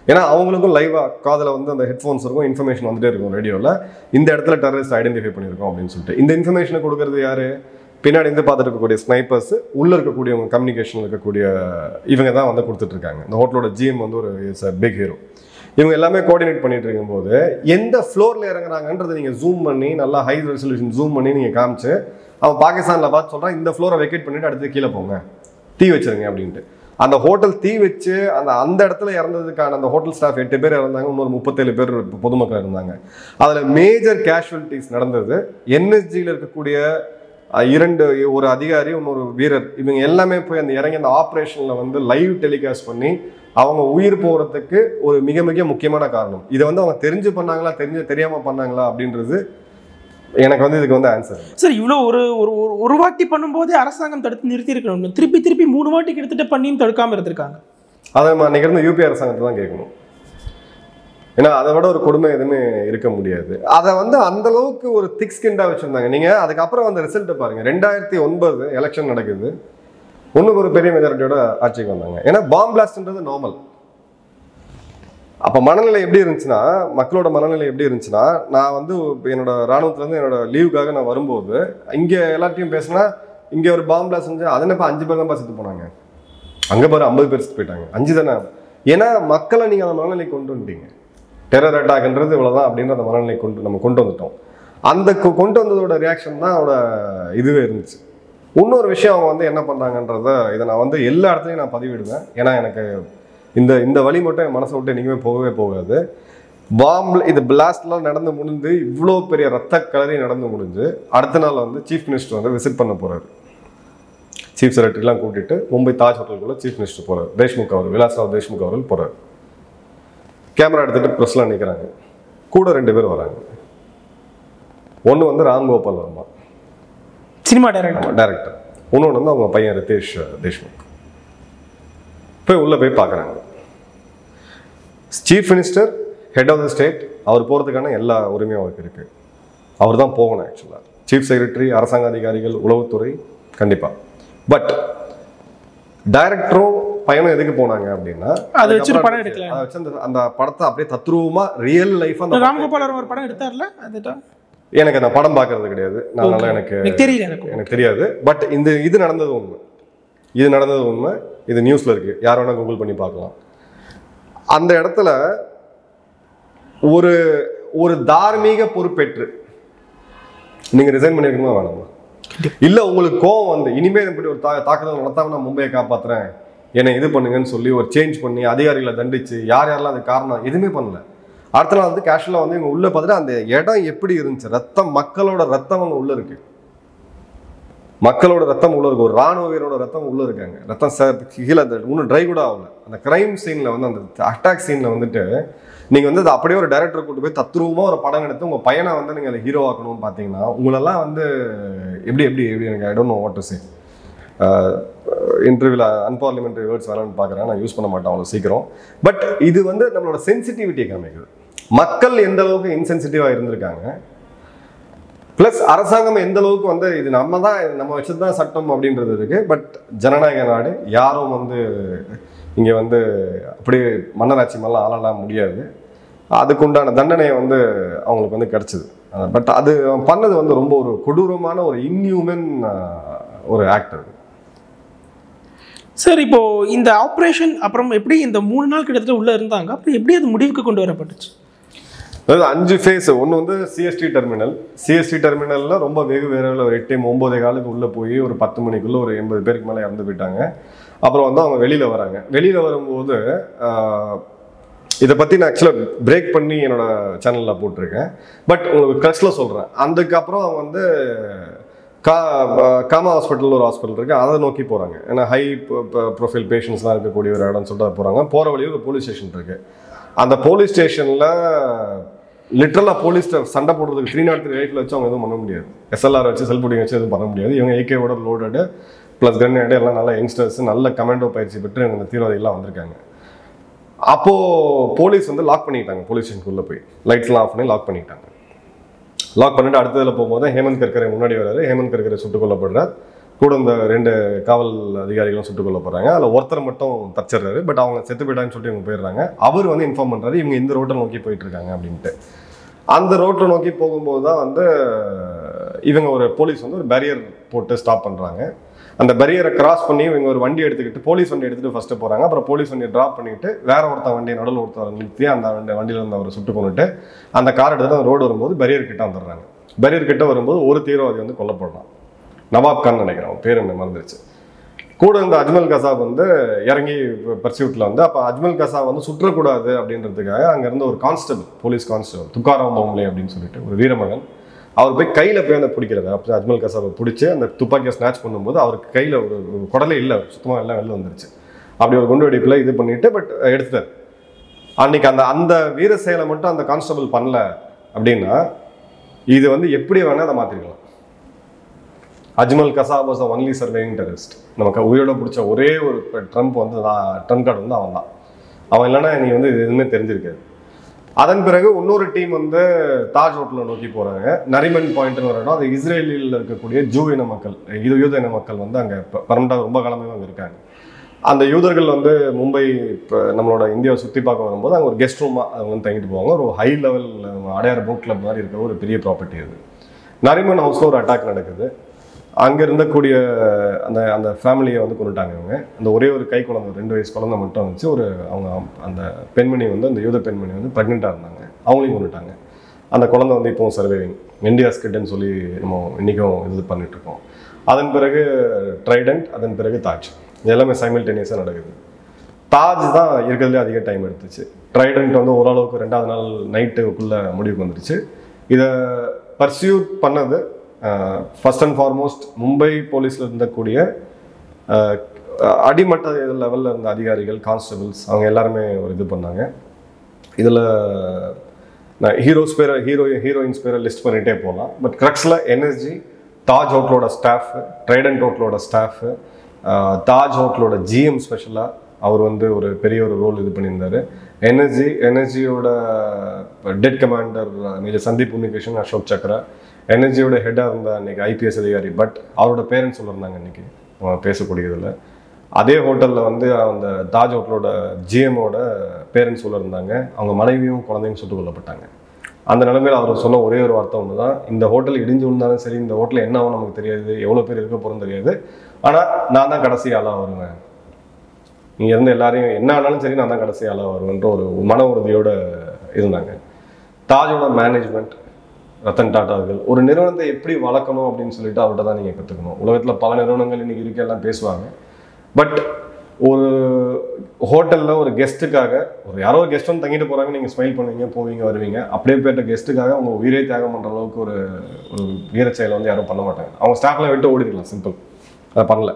ஏன்னா அவங்களுக்கும் லைவாக காதில் வந்து அந்த ஹெட்ஃபோன்ஸ் இருக்கும் இன்ஃபர்மேஷன் வந்துட்டே இருக்கும் ரேடியோவில் இந்த இடத்துல டெரரிஸ்ட் ஐடென்டிஃபை பண்ணியிருக்கோம் அப்படின்னு சொல்லிட்டு இந்த இன்ஃபர்மேஷனை கொடுக்கறது யாரு பின்னாடி இருந்து பார்த்துட்டு இருக்கக்கூடிய ஸ்னைப்பர்ஸ் உள்ள இருக்கக்கூடியவங்க கம்யூனிகேஷன் இருக்கக்கூடிய இவங்க தான் வந்து கொடுத்துட்டு இருக்காங்க இந்த ஹோட்டலோட ஜிஎம் வந்து ஒரு இஸ் அ பிக் ஹீரோ இவங்க எல்லாமே கோஆர்டினேட் பண்ணிட்டு இருக்கும்போது எந்த ஃப்ளோர்ல இறங்குறாங்கன்றதை நீங்க ஜூம் பண்ணி நல்லா ஹை ரெசல்யூஷன் ஜூம் பண்ணி நீங்க காமிச்சு அவன் பாகிஸ்தான்ல பார்த்து சொல்றான் இந்த ஃப்ளோரை வெக்கேட் பண்ணிட்டு அடுத்து கீழே போங்க தீ வச்சிருங்க அப்படின்ட்டு அந்த ஹோட்டல் தீ வச்சு அந்த அந்த இடத்துல இறந்ததுக்கான அந்த ஹோட்டல் ஸ்டாஃப் எட்டு பேர் இறந்தாங்க இன்னொரு முப்பத்தேழு பேர் பொதுமக்கள் இருந்தாங்க அதுல மேஜர் கேஷுவலிட்டிஸ் நடந்தது என்எஸ்ஜியில் இருக்கக்கூடிய அஹ், இரண்டு ஒரு அதிகாரி இன்னொரு வீரர் இவங்க எல்லாமே போய் அந்த இறங்கி அந்த ஆப்ரேஷன்ல வந்து லைவ் டெலிகாஸ்ட் பண்ணி அவங்க உயிர் போகிறதுக்கு ஒரு மிக மிக முக்கியமான காரணம் இதை வந்து அவங்க தெரிஞ்சு பண்ணாங்களா தெரிஞ்சு தெரியாம பண்ணாங்களா அப்படின்றது எனக்கு வந்து இதுக்கு வந்து ஆன்சர்
சார் இவ்வளோ ஒரு ஒரு ஒரு ஒரு வாட்டி பண்ணும்போதே அரசாங்கம் தடுத்து நிறுத்தி இருக்கணும் திருப்பி திருப்பி மூணு வாட்டி கிட்டத்தட்ட பண்ணியும் தடுக்காம இருந்திருக்காங்க
அதை நம்ம அன்னைக்கு இருந்து யூபி அரசாங்கத்தை தான் கேட்கணும் ஏன்னா அதை விட ஒரு கொடுமை எதுவுமே இருக்க முடியாது அதை வந்து அந்த அளவுக்கு ஒரு திக் ஸ்கின்டா வச்சிருந்தாங்க நீங்க அதுக்கப்புறம் அந்த ரிசல்ட்டை பாருங்க ரெண்டாயிரத்தி ஒன்பது எலெக்ஷன் நடக்குது ஒண்ணுக்கு ஒரு பெரிய மெஜாரிட்டியோட ஆட்சிக்கு வந்தாங்க ஏன்னா பாம் பிளாஸ்ட்ன்றது நார்மல் அப்போ மனநிலை எப்படி இருந்துச்சுன்னா மக்களோட மனநிலை எப்படி இருந்துச்சுன்னா நான் வந்து இப்ப என்னோட ராணுவத்துலேருந்து என்னோட லீவுக்காக நான் வரும்போது இங்கே எல்லாத்தையும் பேசினா இங்கே ஒரு பாம் பிளாஸ்ட் செஞ்சு அது என்னப்பா அஞ்சு பேர் தான் செத்து போனாங்க அங்கே பாரு ஐம்பது பேர் செத்து போயிட்டாங்க அஞ்சு தானே ஏன்னா மக்களை நீங்கள் அந்த மனநிலை கொண்டு வந்துட்டீங்க டெரர் அட்டாக்ன்றது இவ்வளோதான் அப்படின்ற அந்த மனநிலை கொண்டு நம்ம கொண்டு வந்துட்டோம் அந்த கொ- கொண்டு வந்ததோட ரியாக்ஷன் தான் அவரோட இதுவே இருந்துச்சு இன்னொரு விஷயம் அவங்க வந்து என்ன பண்ணாங்கன்றத இதை நான் வந்து எல்லா இடத்துலையும் நான் பதிவிடுவேன் ஏன்னா எனக்கு இந்த இந்த வழி மட்டும் என் மனசை விட்டு என்றைக்குமே போகவே போகாது பாம்பில் இது பிளாஸ்ட்லாம் நடந்து முடிந்து இவ்வளோ பெரிய ரத்த கலரி நடந்து முடிஞ்சு அடுத்த நாள் வந்து சீஃப் மினிஸ்டர் வந்து விசிட் பண்ண போறாரு சீஃப் செக்ரட்டரிலாம் கூட்டிட்டு மும்பை தாஜ் ஹோட்டலுக்குள்ள சீஃப் மினிஸ்டர் போறாரு தேஷ்முக் அவர் விலாஸ்ராவ் தேஷ்முக் அவர்கள் போறாரு கேமரா எடுத்துட்டு ப்ரெஸ்லாம் நிற்கிறாங்க கூட ரெண்டு பேர் வராங்க ஒன்று வந்து Ramgopal Varma
cinema director
director இன்னொன்று வந்து அவங்க பையன் ரிதேஷ் தேஷ்முக் போய் உள்ளே போய் பார்க்குறாங்க chief minister head of the state அவர் போகிறதுக்கான எல்லா உரிமையும் அவருக்கு இருக்குது அவர் தான் போகணும் ஆக்சுவலாக சீஃப் செக்ரட்டரி அரசாங்க அதிகாரிகள் உளவுத்துறை கண்டிப்பாக பட் டைரக்டரும் பையனும் எதுக்கு போனாங்க அப்படின்னா
அதை வச்சுட்டு படம்
அதுக்கப்புறம்
எடுக்கல.
அதை வச்சு அந்த அந்த படத்தை அப்படியே தத்ரூபமா ரியல் லைஃப் அந்த
ராம்கோபால் ஒரு படம் எடுத்தார்ல அதுதான்
எனக்கு அந்த படம் பார்க்கறது கிடையாது நான் அதனால எனக்கு
எனக்கு தெரியல எனக்கு
எனக்கு தெரியாது பட் இந்த இது நடந்தது உண்மை இது நடந்தது உண்மை இது நியூஸ்ல இருக்கு யார் வேணா கூகுள் பண்ணி பார்க்கலாம் அந்த இடத்துல ஒரு ஒரு தார்மீக பொறுப்பேற்று நீங்க ரிசைன் பண்ணிருக்கணுமா வேணாமா இல்ல உங்களுக்கு கோவம் வந்து இனிமே இப்படி ஒரு தா- தாக்குதல் நடத்தாம நான் மும்பையை காப்பாத்துறேன் என்னை இது பண்ணுங்கன்னு சொல்லி ஒரு சேஞ்ச் பண்ணி அதிகாரிகளை தண்டிச்சு யார் யாரெல்லாம் அது காரணம் எதுவுமே பண்ணல அடுத்த நாள் வந்து கேஷுவலாக வந்து இவங்க உள்ள பார்த்துட்டு அந்த இடம் எப்படி இருந்துச்சு ரத்தம் மக்களோட ரத்தம் அங்க உள்ள இருக்கு மக்களோட ரத்தம் உள்ள இருக்கு ஒரு ராணுவ வீரரோட ரத்தம் உள்ள இருக்காங்க ரத்தம் ச- கீழே அந்த இன்னும் ட்ரை கூட ஆகல அந்த கிரைம் சீன்ல வந்து அந்த அட்டாக் சீன்ல வந்துட்டு நீங்க வந்து அதை அப்படியே ஒரு டைரக்டர் கூட்டு போய் தத்ரூபமா ஒரு படம் எடுத்து உங்க பையனை வந்து நீங்க அதை ஹீரோ ஆக்கணும்னு பாத்தீங்கன்னா உங்களெல்லாம் வந்து எப்படி எப்படி எப்படி எனக்கு I don't know what to say இன்டர்வியூல அன்பார்லிமெண்ட்ரி வேர்ட்ஸ் வேணாம்னு பார்க்குறேன் நான் யூஸ் பண்ண மாட்டேன் அவ்வளோ சீக்கிரம் பட் இது வந்து நம்மளோட சென்சிட்டிவிட்டியை காமிக்குது மக்கள் எந்த அளவுக்கு இன்சென்சிட்டிவாக இருந்திருக்காங்க ப்ளஸ் அரசாங்கம் எந்த அளவுக்கு வந்து இது நம்ம தான் நம்ம வச்சது தான் சட்டம் அப்படின்றது இருக்கு பட் ஜனநாயக நாடு யாரும் வந்து இங்கே வந்து அப்படியே மன்னராட்சி மாதிரிலாம் ஆளலாம் முடியாது அதுக்குண்டான தண்டனை வந்து அவங்களுக்கு வந்து கிடைச்சிது பட் அது அவன் பண்ணது வந்து ரொம்ப ஒரு கொடூரமான ஒரு இன்ஹியூமன் ஒரு ஆக்டர்
சார் இப்போ இந்த ஆப்ரேஷன் அப்புறம் எப்படி இந்த மூணு நாள் கிட்டத்தட்ட உள்ள இருந்தாங்க அப்புறம் எப்படி அது முடிவுக்கு கொண்டு வரப்பட்டுச்சு
அதாவது அஞ்சு ஃபேஸ் ஒன்று வந்து சிஎஸ்டி டெர்மினல் சிஎஸ்டி டெர்மினலில் ரொம்ப வெகு விரைவில் ஒரு எட்டு ஒம்போதே காலுக்கு உள்ளே போய் ஒரு பத்து மணிக்குள்ளே ஒரு எண்பது பேருக்கு மேலே இறந்து போயிட்டாங்க அப்புறம் வந்து அவங்க வெளியில் வராங்க வெளியில் வரும்போது ஆஹ், இதை பற்றி நான் ஆக்சுவலாக பிரேக் பண்ணி என்னோட சேனலில் போட்டிருக்கேன் பட் உங்களுக்கு க்ரஷில் சொல்கிறேன் அதுக்கப்புறம் அவங்க வந்து கா ஆஹ், காமா ஹாஸ்பிட்டல் ஒரு ஹாஸ்பிட்டல் இருக்குது அதை நோக்கி போகிறாங்க ஏன்னா ஹை ப்ரொஃபைல் பேஷண்ட்ஸ்லாம் இருக்கக்கூடிய ஒரு இடம்னு சொல்லிட்டு போகிறாங்க போகிற வழியில் ஒரு போலீஸ் ஸ்டேஷன் இருக்குது அந்த போலீஸ் ஸ்டேஷனில் லிட்டரலாக போலீஸ் சண்டை போடுறதுக்கு த்ரீ நாட் த்ரீ ரைட்டில் வச்சு அவங்க எதுவும் பண்ண முடியாது எஸ்எல்ஆர் வச்சு செல்புடிங் வச்சு எதுவும் பண்ண முடியாது இவங்க ஏகேவோட லோடடு ப்ளஸ் கன் எல்லாம் நல்ல யங்ஸ்டர்ஸ் நல்ல கமாண்டோ பயிற்சி பெற்று இவங்க இந்த தீவிரவாதிகள்லாம் வந்திருக்காங்க அப்போது போலீஸ் வந்து லாக் பண்ணிட்டாங்க போலீஸ் ஸ்டேஷனுக்குள்ளே போய் லைட்ஸ்லாம் ஆஃப் பண்ணி லாக் பண்ணிட்டாங்க லாக் பண்ணிட்டு அடுத்ததில் போகும்போது ஹேமந்த் கர்கரே முன்னாடி வராரு ஹேமந்த் கர்கரே சுட்டுக் கொல்லப்படுறார் கூட இந்த ரெண்டு காவல் அதிகாரிகளும் சுட்டுக் கொல்ல போறாங்க அதில் ஒருத்தர் மட்டும் தச்சிடுறாரு பட் அவங்க செத்து போயிட்டாங்கன்னு சொல்லிட்டு இவங்க போயிடுறாங்க அவர் வந்து இன்ஃபார்ம் பண்றாரு இவங்க இந்த ரோட்டை நோக்கி போயிட்டு இருக்காங்க அப்படின்ட்டு அந்த ரோட்டை நோக்கி போகும்போது தான் வந்து இவங்க ஒரு போலீஸ் வந்து ஒரு பேரியர் போட்டு ஸ்டாப் பண்றாங்க அந்த பேரியரை கிராஸ் பண்ணி இவங்க ஒரு வண்டி எடுத்துக்கிட்டு போலீஸ் வண்டி எடுத்துட்டு ஃபர்ஸ்ட் போறாங்க அப்புறம் போலீஸ் வண்டியை டிராப் பண்ணிட்டு வேற ஒருத்தன் வண்டியை நடுவில் ஒருத்தர் நிறுத்தி அந்த வண்டி வண்டியில இருந்து அவரை சுட்டு கொண்டுட்டு அந்த கார் எடுத்துட்டு அந்த ரோடு வரும்போது பேரியர் கிட்ட வந்துடுறாங்க பேரியர் கிட்ட வரும்போது ஒரு தீவிரவாதி வந்து கொல்லப்படுறான் நவாப் கான் நினைக்கிறேன் அவன் பேர் என்ன மறந்துருச்சு கூட இருந்த அஜ்மல் கசாப் வந்து இறங்கி பர்சியூட்டில் வந்து அப்போ அஜ்மல் கசாப் வந்து சுற்றக்கூடாது அப்படின்றதுக்காக அங்கேருந்து ஒரு கான்ஸ்டபிள் போலீஸ் கான்ஸ்டபிள் துக்காராம் பவும்லே அப்படின்னு சொல்லிட்டு ஒரு வீரமகன் அவர் போய் கையில் போய் அந்த பிடிக்கிறது அப்போ அஜ்மல் கசாப்பை பிடிச்சி அந்த துப்பாக்கியை ஸ்நாச் பண்ணும்போது அவருக்கு கையில் ஒரு ஒரு குடலே இல்லை சுத்தமாக எல்லாம் வெளில வந்துருச்சு அப்படி ஒரு குண்டு வெடிப்பில் இது பண்ணிட்டு பட் எடுத்துட்டார் அன்னைக்கு அந்த அந்த வீர செயலை மட்டும் அந்த கான்ஸ்டபிள் பண்ணல அப்படின்னா இது வந்து எப்படி வேணா அதை மாற்றிருக்கலாம் Ajmal Kasab was only surviving terrorist நமக்கு உயிரோட பிடிச்ச ஒரே ஒரு ட்ரம்ப் வந்து ட்ரம்ப் கார்டு வந்து அவன் தான் அவன் இல்லைன்னா நீ வந்து இது எதுவுமே தெரிஞ்சிருக்காது அதன் பிறகு இன்னொரு டீம் வந்து தாஜ் ஹோட்டலை நோக்கி போறாங்க நரிமன் பாயிண்ட்னு ஒரு இடம் அது இஸ்ரேலில் இருக்கக்கூடிய ஜூ இன மக்கள் இது யூத இன மக்கள் வந்து அங்கே பரமண்டாக ரொம்ப காலமாகவே அங்கே இருக்காங்க அந்த யூதர்கள் வந்து மும்பை இப்போ நம்மளோட இந்தியாவை சுற்றி பார்க்க வரும்போது அங்கே ஒரு கெஸ்ட் ரூமாக அவங்க வந்து தங்கிட்டு போவாங்க ஒரு high level Adyar boat club மாதிரி இருக்கிற ஒரு பெரிய ப்ராப்பர்ட்டி அது நரிமன் ஹவுஸில் ஒரு அட்டாக் நடக்குது அங்கே இருந்தக்கூடிய அந்த அந்த ஃபேமிலியை வந்து கொண்டுட்டாங்க இவங்க அந்த ஒரே ஒரு கை குழந்தை ரெண்டு வயசு குழந்தை மட்டும் வந்துச்சு ஒரு அவங்க அந்த பெண்மணி வந்து அந்த யூத பெண்மணி வந்து ப்ரெக்னெண்ட்டாக இருந்தாங்க அவங்களையும் கொண்டுட்டாங்க அந்த குழந்தை வந்து இப்போவும் சர்வைவிங் இந்தியாஸ் கிட்டன்னு சொல்லி நம்ம இன்றைக்கும் இது பண்ணிட்டு இருக்கோம் அதன் பிறகு ட்ரைடன்ட் அதன் பிறகு தாஜ் இது எல்லாமே சைமில்டேனியஸாக நடக்குது தாஜ் தான் இருக்கிறதுலே அதிக டைம் எடுத்துச்சு ட்ரைடன்ட் வந்து ஓரளவுக்கு ரெண்டாவது நாள் நைட்டுக்குள்ளே முடிவுக்கு வந்துருச்சு இதை பர்சியூட் பண்ணது ஃபர்ஸ்ட் அண்ட் ஃபார்மோஸ்ட் மும்பை போலீஸில் இருந்தக்கூடிய அஹ், அடிமட்ட லெவலில் இருந்த அதிகாரிகள் கான்ஸ்டபிள்ஸ் அவங்க எல்லாருமே ஒரு இது பண்ணாங்க இதில் நான் ஹீரோஸ் பேரை ஹீரோ ஹீரோயின்ஸ் பேரை லிஸ்ட் பண்ணிகிட்டே போகலாம் பட் க்ரக்ஸில் என்எஸ்ஜி தாஜ் ஹோட்டலோட ஸ்டாஃப் ட்ரைடன்ட் ஹோட்டலோட ஸ்டாஃப் தாஜ் ஹோட்டலோட ஜிஎம் ஸ்பெஷலாக அவர் வந்து ஒரு பெரிய ஒரு ரோல் இது பண்ணியிருந்தாரு என்எஸ்ஜி என்எஸ்ஜியோட dead commander major Sandeep Unnikrishnan Ashok Chakra என்எஸ்ஜியோட ஹெட்டாக இருந்த அன்னைக்கு ஐபிஎஸ் அதிகாரி பட் அவரோட பேரண்ட்ஸ் சொல்லியிருந்தாங்க இன்னைக்கு அவங்க பேசக்கூடியதில் அதே ஹோட்டலில் வந்து அந்த தாஜ் ஹோட்டலோட ஜிஎம்மோட பேரண்ட்ஸ் உள்ள இருந்தாங்க அவங்க மனைவியும் குழந்தையும் சுட்டுக் கொல்லப்பட்டாங்க அந்த நிலைமையில் அவர் சொன்ன ஒரே ஒரு வார்த்தை ஒன்று தான் இந்த ஹோட்டல் இடிஞ்சு விழுந்தாலும் சரி இந்த ஹோட்டல் என்ன ஆகும் நமக்கு தெரியாது எவ்வளோ பேர் இருக்க போகிறோம் தெரியாது ஆனால் நான் தான் கடைசி ஆளாக வருவேன் நீங்க இருந்து எல்லாரையும் என்ன ஆனாலும் சரி நான் தான் கடைசி ஆளாக வருவேன்ற ஒரு மன உறுதியோட இருந்தாங்க தாஜோட மேனேஜ்மெண்ட் ரத்தன் டாட்டார்கள் ஒரு நிறுவனத்தை எப்படி வளர்க்கணும் அப்படின்னு சொல்லிட்டு அவர்கிட்ட தான் நீங்கள் கற்றுக்கணும் உலகத்தில் பல நிறுவனங்கள் இன்னைக்கு இருக்க எல்லாம் பேசுவாங்க பட் ஒரு ஹோட்டலில் ஒரு கெஸ்ட்டுக்காக ஒரு யாரோ ஒரு கெஸ்ட் வந்து தங்கிட்டு போகிறாங்க நீங்கள் ஸ்மைல் பண்ணுவீங்க போவீங்க வருவீங்க அப்படியே பேட்ட கெஸ்ட்டுக்காக அவங்க உயிரே தியாகம் பண்ணுற அளவுக்கு ஒரு ஒரு வீர செயலை வந்து யாரும் பண்ண மாட்டாங்க அவங்க ஸ்டாஃப்லாம் விட்டு ஓடிருக்கலாம் சிம்பிள் அதை பண்ணல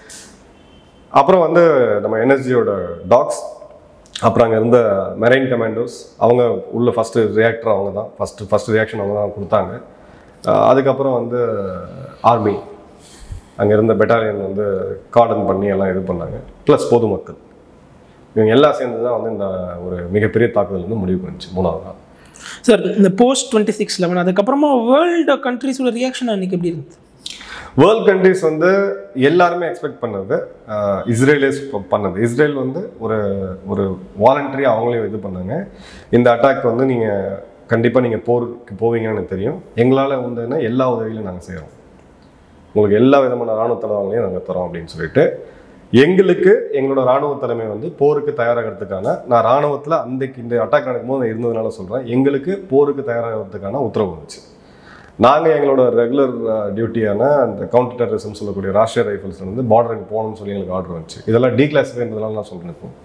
அப்புறம் வந்து நம்ம என்எஸ்ஜியோட டாக்ஸ் அப்புறம் அங்கே இருந்த மெரைன் கமாண்டோஸ் அவங்க உள்ள ஃபஸ்ட்டு ரியாக்டர் அவங்க தான் ஃபஸ்ட்டு ஃபஸ்ட் ரியாக்ஷன் அவங்க தான் கொடுத்தாங்க அஹ் அதுக்கப்புறம் வந்து ஆர்மி அங்கே இருந்த பெட்டாலியன் வந்து கார்டன் பண்ணி எல்லாம் இது பண்ணாங்க ப்ளஸ் பொதுமக்கள் இவங்க எல்லாம் சேர்ந்து தான் வந்து இந்த ஒரு மிகப்பெரிய தாக்குதல் வந்து முடிவுக்கு வந்துச்சு மூணாவது நாள்
சார் இந்த போஸ்ட் டுவெண்ட்டி சிக்ஸ் லெவன் அதுக்கப்புறமா வேர்ல்டு கண்ட்ரிஸோட ரியாக்ஷன் அன்னைக்கு எப்படி இருந்தது
வேர்ல்ட் கண்ட்ரிஸ் வந்து எல்லாருமே எக்ஸ்பெக்ட் பண்ணது அஹ், இஸ்ரேலே ப- பண்ணது இஸ்ரேல் வந்து ஒரு ஒரு வாலண்டரி அவங்களே இது பண்ணாங்க இந்த அட்டாக் வந்து நீங்கள் கண்டிப்பாக நீங்கள் போருக்கு போவீங்கன்னு எனக்கு தெரியும் எங்களால் வந்துன்னா எல்லா உதவிகளையும் நாங்கள் செய்கிறோம் உங்களுக்கு எல்லா விதமான இராணுவ தளவாங்களையும் நாங்கள் தரோம் அப்படின்னு சொல்லிட்டு எங்களுக்கு எங்களோட இராணுவ தலைமை வந்து போருக்கு தயாராகிறதுக்கான நான் இராணுவத்தில் அன்றைக்கு இந்த அட்டாக் நடக்கும்போது நான் இருந்ததுனால சொல்கிறேன் எங்களுக்கு போருக்கு தயாராகிறதுக்கான உத்தரவு வந்துச்சு நாங்கள் எங்களோட ரெகுலர் டியூட்டியான அந்த கவுண்டர் டெரரிசம் சொல்லக்கூடிய ராஷ்டிரிய ரைஃபிள்ஸ் வந்து பார்டருக்கு போகணும்னு சொல்லி எங்களுக்கு ஆர்டர் வந்துச்சு இதெல்லாம் டீக்ளாசிஃபைன்றதுனால நான் சொல்கிறேன் இப்போ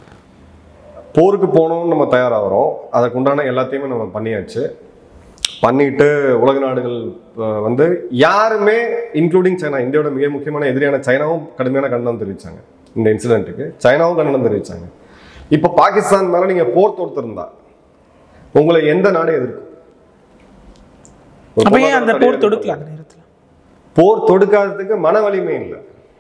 போருக்கு போகணும்னு நம்ம தயாராகிறோம் அதுக்கு உண்டான எல்லாத்தையுமே நம்ம பண்ணியாச்சு பண்ணிட்டு உலக நாடுகள் அஹ், வந்து யாருமே இன்க்ளூடிங் சைனா இந்தியாவோட மிக முக்கியமான எதிரியான சைனாவும் கடுமையான கண்டனம் தெரிவிச்சாங்க இந்த இன்சிடென்ட்டுக்கு சைனாவும் கண்டனம் தெரிவிச்சாங்க இப்போ பாகிஸ்தான் மேலே நீங்கள் போர் தொடுத்திருந்தா உங்களை எந்த நாடு எதிர்க்கும் ஒரு
அப்போ ஏன் அந்த
பொருளாதார
போர்
தடை
தொடுக்கல அந்த நேரத்தில்
போர் தொடுக்காததுக்கு மன வலிமை இல்லை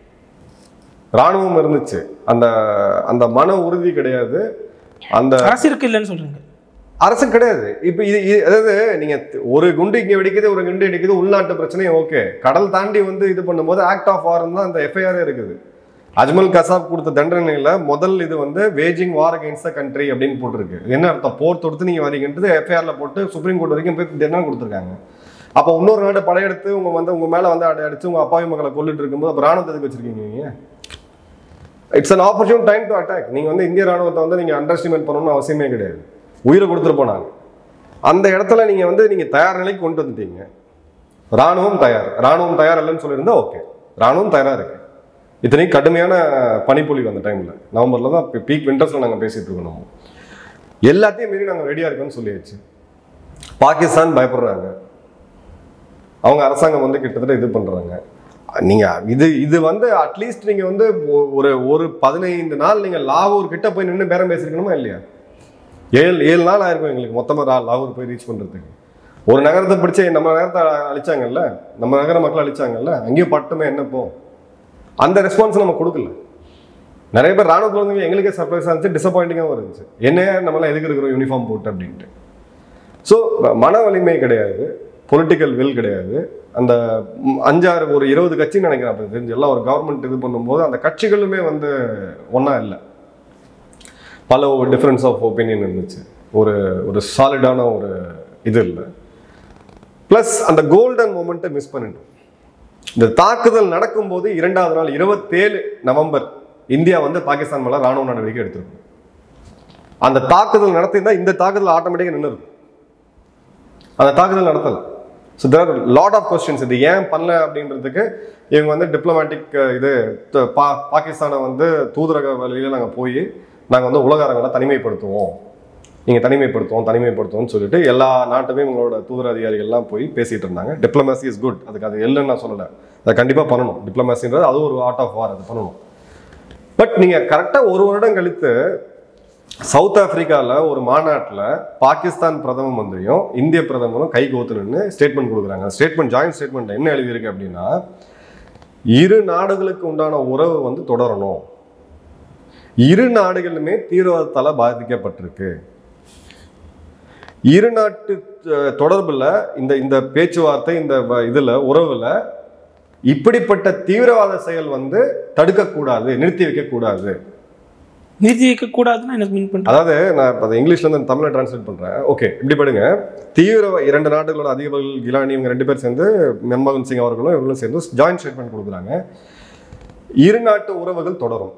ராணுவம் இருந்துச்சு அந்த அந்த மன உறுதி கிடையாது அந்த
அரசு இருக்கு இல்லைன்னு சொல்றீங்க
அரசு கிடையாது இப்போ இது இது- அதாவது நீங்க ஒரு குண்டு இங்க வெடிக்குது ஒரு குண்டு வெடிக்குது உள்நாட்டு பிரச்சனையும் ஓகே கடல் தாண்டி வந்து இது பண்ணும்போது ஆக்ட் ஆஃப் வாரம் தான் அந்த எஃப்ஐஆர் இருக்குது அஜ்மல் கசாப் கொடுத்த தண்டனையில முதல் இது வந்து waging war against the country அப்படின்னு போட்டிருக்கு என்ன அர்த்தம் போர் தொடுத்து நீங்க வரீங்கன்றது எஃப்ஐஆர்ல போட்டு சுப்ரீம் கோர்ட் வரைக்கும் போய் தண்டனை கொடுத்துருக்காங்க அப்போ இன்னொரு நாடு படையெடுத்து உங்க வந்து உங்க மேல வந்து அடி அடிச்சு உங்க அப்பாவி மக்களை கொல்லிட்டு இருக்கும்போது அப்போ ராணுவத்துக்கு வச்சிருக்கீங்க நீங்க it's an opportune time to attack நீங்க வந்து இந்திய ராணுவத்தை வந்து நீங்க அண்டர்ஸ்டிமேட் பண்ணணும்னு அவசியமே கிடையாது உயிரை கொடுத்துட்டு போனாங்க அந்த இடத்துல நீங்க வந்து நீங்க தயார் நிலைக்கு கொண்டு வந்துட்டீங்க ராணுவம் தயார் ராணுவம் தயார் இல்லைன்னு சொல்லியிருந்தா ஓகே ராணுவம் தயாரா இருக்கு இத்தனைக்கு கடுமையான பனிப்பொழிவு அந்த டைம்ல நவம்பர்ல தான் பீக் விண்டர்ஸ்ல நாங்க பேசிட்டு இருக்கோம் நம்ம எல்லாத்தையும் மீறி நாங்க ரெடியா இருக்கோம்னு சொல்லியாச்சு பாகிஸ்தான் பயப்படுறாங்க அவங்க அரசாங்கம் வந்து கிட்டத்தட்ட இது பண்றாங்க நீங்க இது இது வந்து அட்லீஸ்ட் நீங்க வந்து ஒ- ஒரு ஒரு பதினைந்து நாள் நீங்க லாகூர் கிட்ட போய் நின்று பேரம் பேசிருக்கணுமா இல்லையா ஏழு ஏழு நாள் ஆயிருக்கும் எங்களுக்கு மொத்தமா ரா- லாகூர் போய் ரீச் பண்றதுக்கு ஒரு நகரத்தை பிடிச்சி நம்ம நகரத்தை அழிச்சாங்கல்ல நம்ம நகர மக்கள் அழிச்சாங்கல்ல அங்கேயும் பட்டுமே என்ன போ அந்த ரெஸ்பான்ஸ் நம்ம கொடுக்கல நிறைய பேர் ராணுவத்தில் வந்து எங்களுக்கே சர்ப்ரைஸ் இருந்துச்சு டிசப்பாயிண்டிங்காகவும் இருந்துச்சு என்ன நம்மளாம் எதுக்கு இருக்கிறோம் யூனிஃபார்ம் போட்டு அப்படின்ட்டு ஸோ மன வலிமை கிடையாது பொலிட்டிக்கல் வில் கிடையாது அந்த ம், அஞ்சாறு ஒரு இருபது கட்சின்னு நினைக்கிறேன் அப்போ தெரிஞ்சு எல்லாம் ஒரு கவர்மெண்ட் இது பண்ணும்போது அந்த கட்சிகளுமே வந்து ஒன்றா இல்லை பல ஒரு டிஃப்ரென்ஸ் ஆஃப் ஒப்பீனியன் இருந்துச்சு ஒரு ஒரு சாலிடான ஒரு இது இல்லை ப்ளஸ் அந்த கோல்டன் மூமெண்ட்டை மிஸ் பண்ணிட்டோம் இந்த தாக்குதல் நடக்கும்போது இரண்டாவது நாள் இருபத்தேழு நவம்பர் இந்தியா வந்து பாகிஸ்தான் மேல ராணுவ நடவடிக்கை எடுத்திருக்கும் அந்த தாக்குதல் நடத்தியிருந்தா இந்த தாக்குதல் ஆட்டோமேட்டிக்காக நின்று அந்த தாக்குதல் நடத்தல so there lot of questions இது ஏன் பண்ணல அப்படின்றதுக்கு இவங்க வந்து டிப்ளமேட்டிக் இது த- பா பாகிஸ்தானை வந்து தூதரக வழியில் நாங்கள் போய் நாங்கள் வந்து உலக அரங்களை தனிமைப்படுத்துவோம் நீங்கள் தனிமைப்படுத்துவோம் தனிமைப்படுத்துவோம்னு சொல்லிட்டு எல்லா நாட்டுமே உங்களோட தூதர அதிகாரிகள்லாம் போய் பேசிட்டு இருந்தாங்க டிப்ளமேசி இஸ் குட் அதுக்கு அது இல்லைன்னு நான் சொல்லலை அதை கண்டிப்பாக பண்ணணும் டிப்ளமேசின்றது அது ஒரு ஆர்ட் ஆஃப் வார் அது பண்ணணும் பட் நீங்கள் கரெக்டாக ஒரு வருடம் கழித்து சவுத் ஆப்பிரிக்கால ஒரு மாநாட்டில் பாகிஸ்தான் பிரதம மந்திரியும் இந்திய பிரதமரும் கை கோத்து நின்று ஸ்டேட்மெண்ட் கொடுக்குறாங்க ஸ்டேட்மெண்ட் ஜாயின்ட் ஸ்டேட்மெண்ட் என்ன எழுதியிருக்கு அப்படின்னா இரு நாடுகளுக்கு உண்டான உறவு வந்து தொடரணும் இரு நாடுகளுமே தீவிரவாதத்தால பாதிக்கப்பட்டிருக்கு இரு நாட்டு அஹ், தொடர்புல இந்த இந்த பேச்சுவார்த்தை இந்த வ- இதுல உறவுல இப்படிப்பட்ட தீவிரவாத செயல் வந்து தடுக்கக்கூடாது நிறுத்தி வைக்கக்கூடாது
நிறுத்தி வைக்கக்கூடாதுன்னு எனக்கு மீன் பண்ணுறேன்
அதாவது நான் இப்போ அதை இங்கிலீஷ்ல இருந்து தமிழ்ல டிரான்ஸ்லேட் பண்றேன் ஓகே இப்படி படுங்க தீவிர இரண்டு நாடுகளோட அதிபர்கள் கிலானி இவங்க ரெண்டு பேர் சேர்ந்து மன்மோகன் சிங் அவர்களும் இவங்களும் சேர்ந்து ஜாயின்ட் ஸ்டேட்மெண்ட் கொடுக்குறாங்க இரு நாட்டு உறவுகள் தொடரும்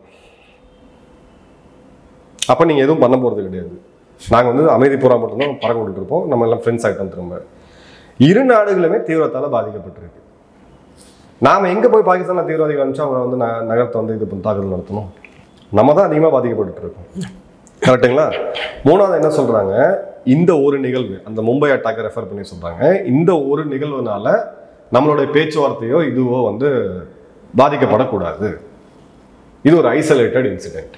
அப்ப நீங்க எதுவும் பண்ண போறது கிடையாது நாங்க வந்து அமைதி பூரா மட்டும்தான் பறக்க விட்டுட்டு இருப்போம் நம்ம எல்லாம் ஃப்ரெண்ட்ஸ் ஆகிட்டோம் திரும்ப இரு நாடுகளுமே தீவிரத்தால பாதிக்கப்பட்டிருக்கு நாம எங்க போய் பாகிஸ்தான்ல தீவிரவாதிகள் அனுப்பிச்சு அவங்களை வந்து ந- நகரத்தை வந்து இது பண்ணி தாக்குதல் நடத்தணும் நம்ம தான் அதிகமாக பாதிக்கப்பட்டு இருக்கோம் கரெக்டுங்களா மூணாவது என்ன சொல்றாங்க இந்த ஒரு நிகழ்வு அந்த மும்பை அட்டாக்கை ரெஃபர் பண்ணி சொல்றாங்க இந்த ஒரு நிகழ்வுனால நம்மளுடைய பேச்சுவார்த்தையோ இதுவோ வந்து பாதிக்கப்படக்கூடாது இது ஒரு ஐசோலேட்டட் இன்சிடென்ட்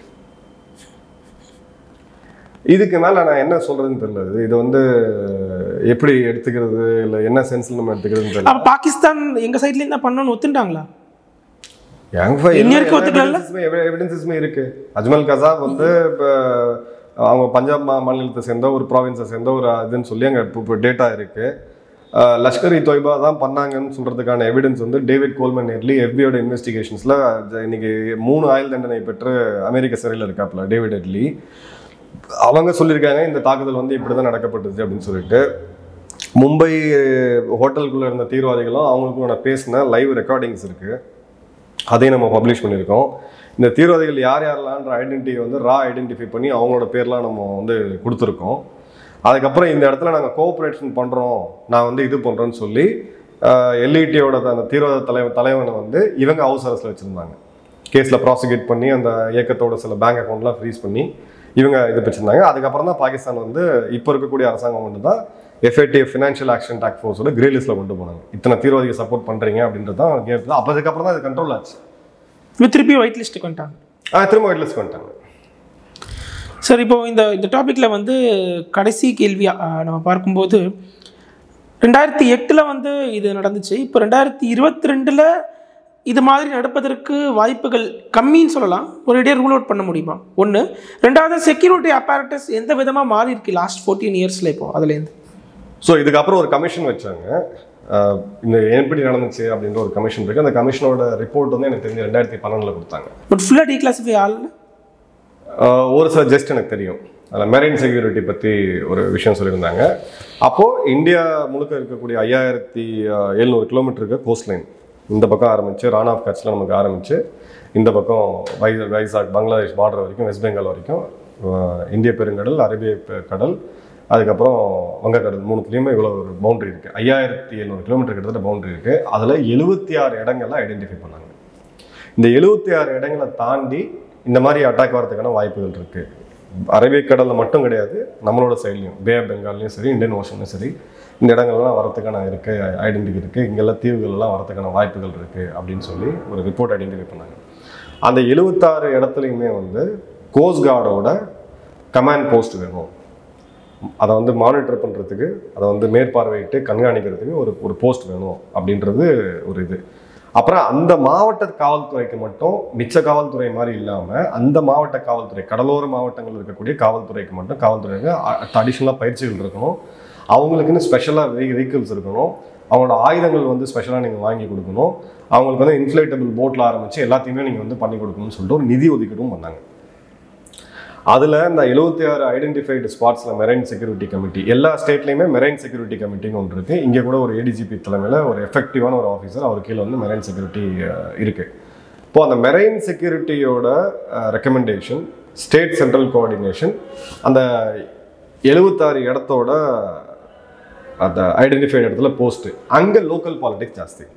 இதுக்கு மேல நான் என்ன சொல்றதுன்னு தெரியல இது. இது வந்து எப்படி எடுத்துக்கிறது இல்லை என்ன சென்ஸ்ல நம்ம எடுத்துக்கிறதுன்னு தெரியல
அப்போ பாகிஸ்தான் எங்கள் சைட்லேருந்து தான் பண்ணணும்னு ஒத்துட்டாங்களா
Young Fai
இன்ன
எல்லா
வரைக்கும் ஒத்துக்கலாம்ல?
evidences-மே- evi- evidences-மே இருக்கு அஜ்மல் கசாப் வந்து இப்போ அவங்க பஞ்சாப் மா- மாநிலத்தை சேர்ந்த ஒரு ப்ராவின்ஸை சேர்ந்த ஒரு இதுன்னு சொல்லி அங்கே இப்போ டேட்டா இருக்கு அஹ் லஷ்கர் இ தொய்பா தான் பண்ணாங்கன்னு சொல்றதுக்கான எவிடன்ஸ் வந்து டேவிட் கோல்மன் எர்லி எஃபியோட இன்வெஸ்டிகேஷன்ஸ்ல இன்னைக்கு மூணு ஆயுள் தண்டனை பெற்று அமெரிக்க சிறையில் இருக்காப்புல டேவிட் எட்லி அவங்க சொல்லியிருக்காங்க இந்த தாக்குதல் வந்து இப்படி தான் நடக்கப்பட்டது அப்படின்னு சொல்லிட்டு மும்பை ஹோட்டலுக்குள்ள இருந்த தீவிரவாதிகளும் அவங்களுக்கும் பேசின லைவ் ரெக்கார்டிங்ஸ் இருக்கு அதையும் நம்ம பப்ளிஷ் பண்ணியிருக்கோம் இந்த தீவிரவாதிகள் யார் யாரெல்லாம்ன்ற ஐடென்டிட்டியை வந்து ரா ஐடென்டிஃபை பண்ணி அவங்களோட பேர்லாம் நம்ம வந்து கொடுத்துருக்கோம் அதுக்கப்புறம் இந்த இடத்துல நாங்கள் கோஆப்ரேஷன் பண்ணுறோம் நான் வந்து இது பண்ணுறேன்னு சொல்லி எல்இடியோட அந்த தீவிரவாத தலைவன் தலைவனை வந்து இவங்க ஹவுஸ் அரசில் வச்சுருந்தாங்க கேஸில் ப்ராசிக்யூட் பண்ணி அந்த இயக்கத்தோட சில பேங்க் அக்கௌண்ட்லாம் ஃப்ரீஸ் பண்ணி இவங்க இது வச்சுருந்தாங்க அதுக்கப்புறம் தான் பாகிஸ்தான் வந்து இப்போ இருக்கக்கூடிய அரசாங்கம் வந்து தான் எஃப்ஐடிஎஃப் ஃபினான்ஷியல் ஆக்ஷன் டாக் ஃபோர்ஸோட கிரே லிஸ்ட்டில் கொண்டு போனாங்க இத்தனை தீவிரவாதியை சப்போர்ட் பண்ணுறீங்க அப்படின்றது தான் கேட்டு அப்போ அதுக்கப்புறம் தான் அது கண்ட்ரோல் ஆச்சு
இப்போ திருப்பி ஒயிட் லிஸ்ட்டுக்கு வந்துட்டாங்க
ஆ திரும்ப ஒயிட் லிஸ்ட் வந்துட்டாங்க
சார் இப்போ இந்த இந்த டாப்பிக்கில் வந்து கடைசி கேள்வியாக நம்ம பார்க்கும்போது ரெண்டாயிரத்தி எட்டில் வந்து இது நடந்துச்சு இப்போ ரெண்டாயிரத்தி இருபத்தி ரெண்டில் இது மாதிரி நடப்பதற்கு வாய்ப்புகள் கம்மின்னு சொல்லலாம் ஒரு இடையே ரூல் அவுட் பண்ண முடியுமா ஒன்று ரெண்டாவது செக்யூரிட்டி அப்பாரட்டஸ் எந்த விதமாக மாறி இருக்கு லாஸ்ட் ஃபோர்டீன் இயர்ஸில் இப்போ அதுலேருந்து
ஸோ இதுக்கப்புறம் ஒரு கமிஷன் வச்சாங்க ஆஹ் இந்த எப்படி நடந்துச்சு அப்படின்ற ஒரு கமிஷன் இருக்கு அந்த கமிஷனோட ரிப்போர்ட் வந்து எனக்கு தெரிஞ்சு ரெண்டாயிரத்தி பன்னெண்டில் கொடுத்தாங்க
பட் ஃபுல்லாக டீக்ளாசிஃபை ஆள்
ஆஹ் ஒரு சில ஜஸ்ட் எனக்கு தெரியும் அதில் மெரைன் செக்யூரிட்டி பற்றி ஒரு விஷயம் சொல்லியிருந்தாங்க அப்போது இந்தியா முழுக்க இருக்கக்கூடிய ஐயாயிரத்தி எழுநூறு கிலோமீட்டருக்கு கோஸ்ட் லைன் இந்த பக்கம் ஆரம்பித்து ரான் ஆஃப் கட்சில் நமக்கு ஆரம்பித்து இந்த பக்கம் வை வைசாக் பங்களாதேஷ் பார்டர் வரைக்கும் வெஸ்ட் பெங்கால் வரைக்கும் ஆஹ் இந்திய பெருங்கடல் அரேபிய பெ- கடல் அதுக்கப்புறம் வங்கக்கடல் மூணுத்துலேயுமே இவ்வளோ ஒரு பவுண்டரி இருக்குது ஐயாயிரத்தி எழுநூறு கிலோமீட்டர் கிட்டத்தட்ட பவுண்டரி இருக்குது அதில் எழுபத்தி ஆறு இடங்கள்லாம் ஐடென்டிஃபை பண்ணாங்க இந்த எழுபத்தி ஆறு இடங்களை தாண்டி இந்த மாதிரி அட்டாக் வரதுக்கான வாய்ப்புகள் இருக்கு அரபிக்கடலில் மட்டும் கிடையாது நம்மளோட சைட்லையும் பே ஆஃப் பெங்கால்லையும் சரி இந்தியன் ஓஷன்லையும் சரி இந்த இடங்கள்லாம் வரதுக்கான இருக்கு ஐடென்டிஃபை இருக்கு இங்கெல்லாம் தீவுகள்லாம் வரதுக்கான வாய்ப்புகள் இருக்கு அப்படின்னு சொல்லி ஒரு ரிப்போர்ட் ஐடென்டிஃபை பண்ணாங்க அந்த எழுபத்தாறு இடத்துலையுமே வந்து கோஸ்ட் கார்டோட கமாண்ட் போஸ்ட் வேணும் அதை வந்து மானிட்டர் பண்ணுறதுக்கு அதை வந்து மேற்பார்வையிட்டு கண்காணிக்கிறதுக்கு ஒரு ஒரு போஸ்ட் வேணும் அப்படின்றது ஒரு இது அப்புறம் அந்த மாவட்ட காவல்துறைக்கு மட்டும் மிச்ச காவல்துறை மாதிரி இல்லாமல் அந்த மாவட்ட காவல்துறை கடலோர மாவட்டங்களில் இருக்கக்கூடிய காவல்துறைக்கு மட்டும் காவல்துறைக்கு அடிஷ்னலாக பயிற்சிகள் இருக்கணும் அவங்களுக்குன்னு ஸ்பெஷலாக வெஹி வெஹிக்கிள்ஸ் இருக்கணும் அவங்களோட ஆயுதங்கள் வந்து ஸ்பெஷலாக நீங்கள் வாங்கி கொடுக்கணும் அவங்களுக்கு வந்து இன்ஃப்ளேட்டபிள் போட்டில் ஆரம்பித்து எல்லாத்தையுமே நீங்கள் வந்து பண்ணி கொடுக்கணும்னு சொல்லிட்டு ஒரு நிதி ஒதுக்கீடும் பண்ணாங்க அதில் இந்த எழுபத்தி ஆறு ஐடென்டிஃபைடு ஸ்பாட்ஸில் மெரைன் செக்யூரிட்டி கமிட்டி எல்லா ஸ்டேட்லேயுமே மெரைன் செக்யூரிட்டி கமிட்டின்னு ஒன்று இருக்குது இங்கே கூட ஒரு ஏடிஜிபி தலைமையில் ஒரு எஃபெக்டிவான ஒரு ஆஃபீஸர் அவர் கீழே வந்து மெரைன் செக்யூரிட்டி இருக்குது இப்போ அந்த மெரைன் செக்யூரிட்டியோட ரெக்கமெண்டேஷன் ஸ்டேட் சென்ட்ரல் கோஆர்டினேஷன் அந்த எழுபத்தாறு இடத்தோட அந்த ஐடென்டிஃபைடு இடத்துல போஸ்ட்டு அங்கே லோக்கல் பாலிடிக்ஸ் ஜாஸ்தி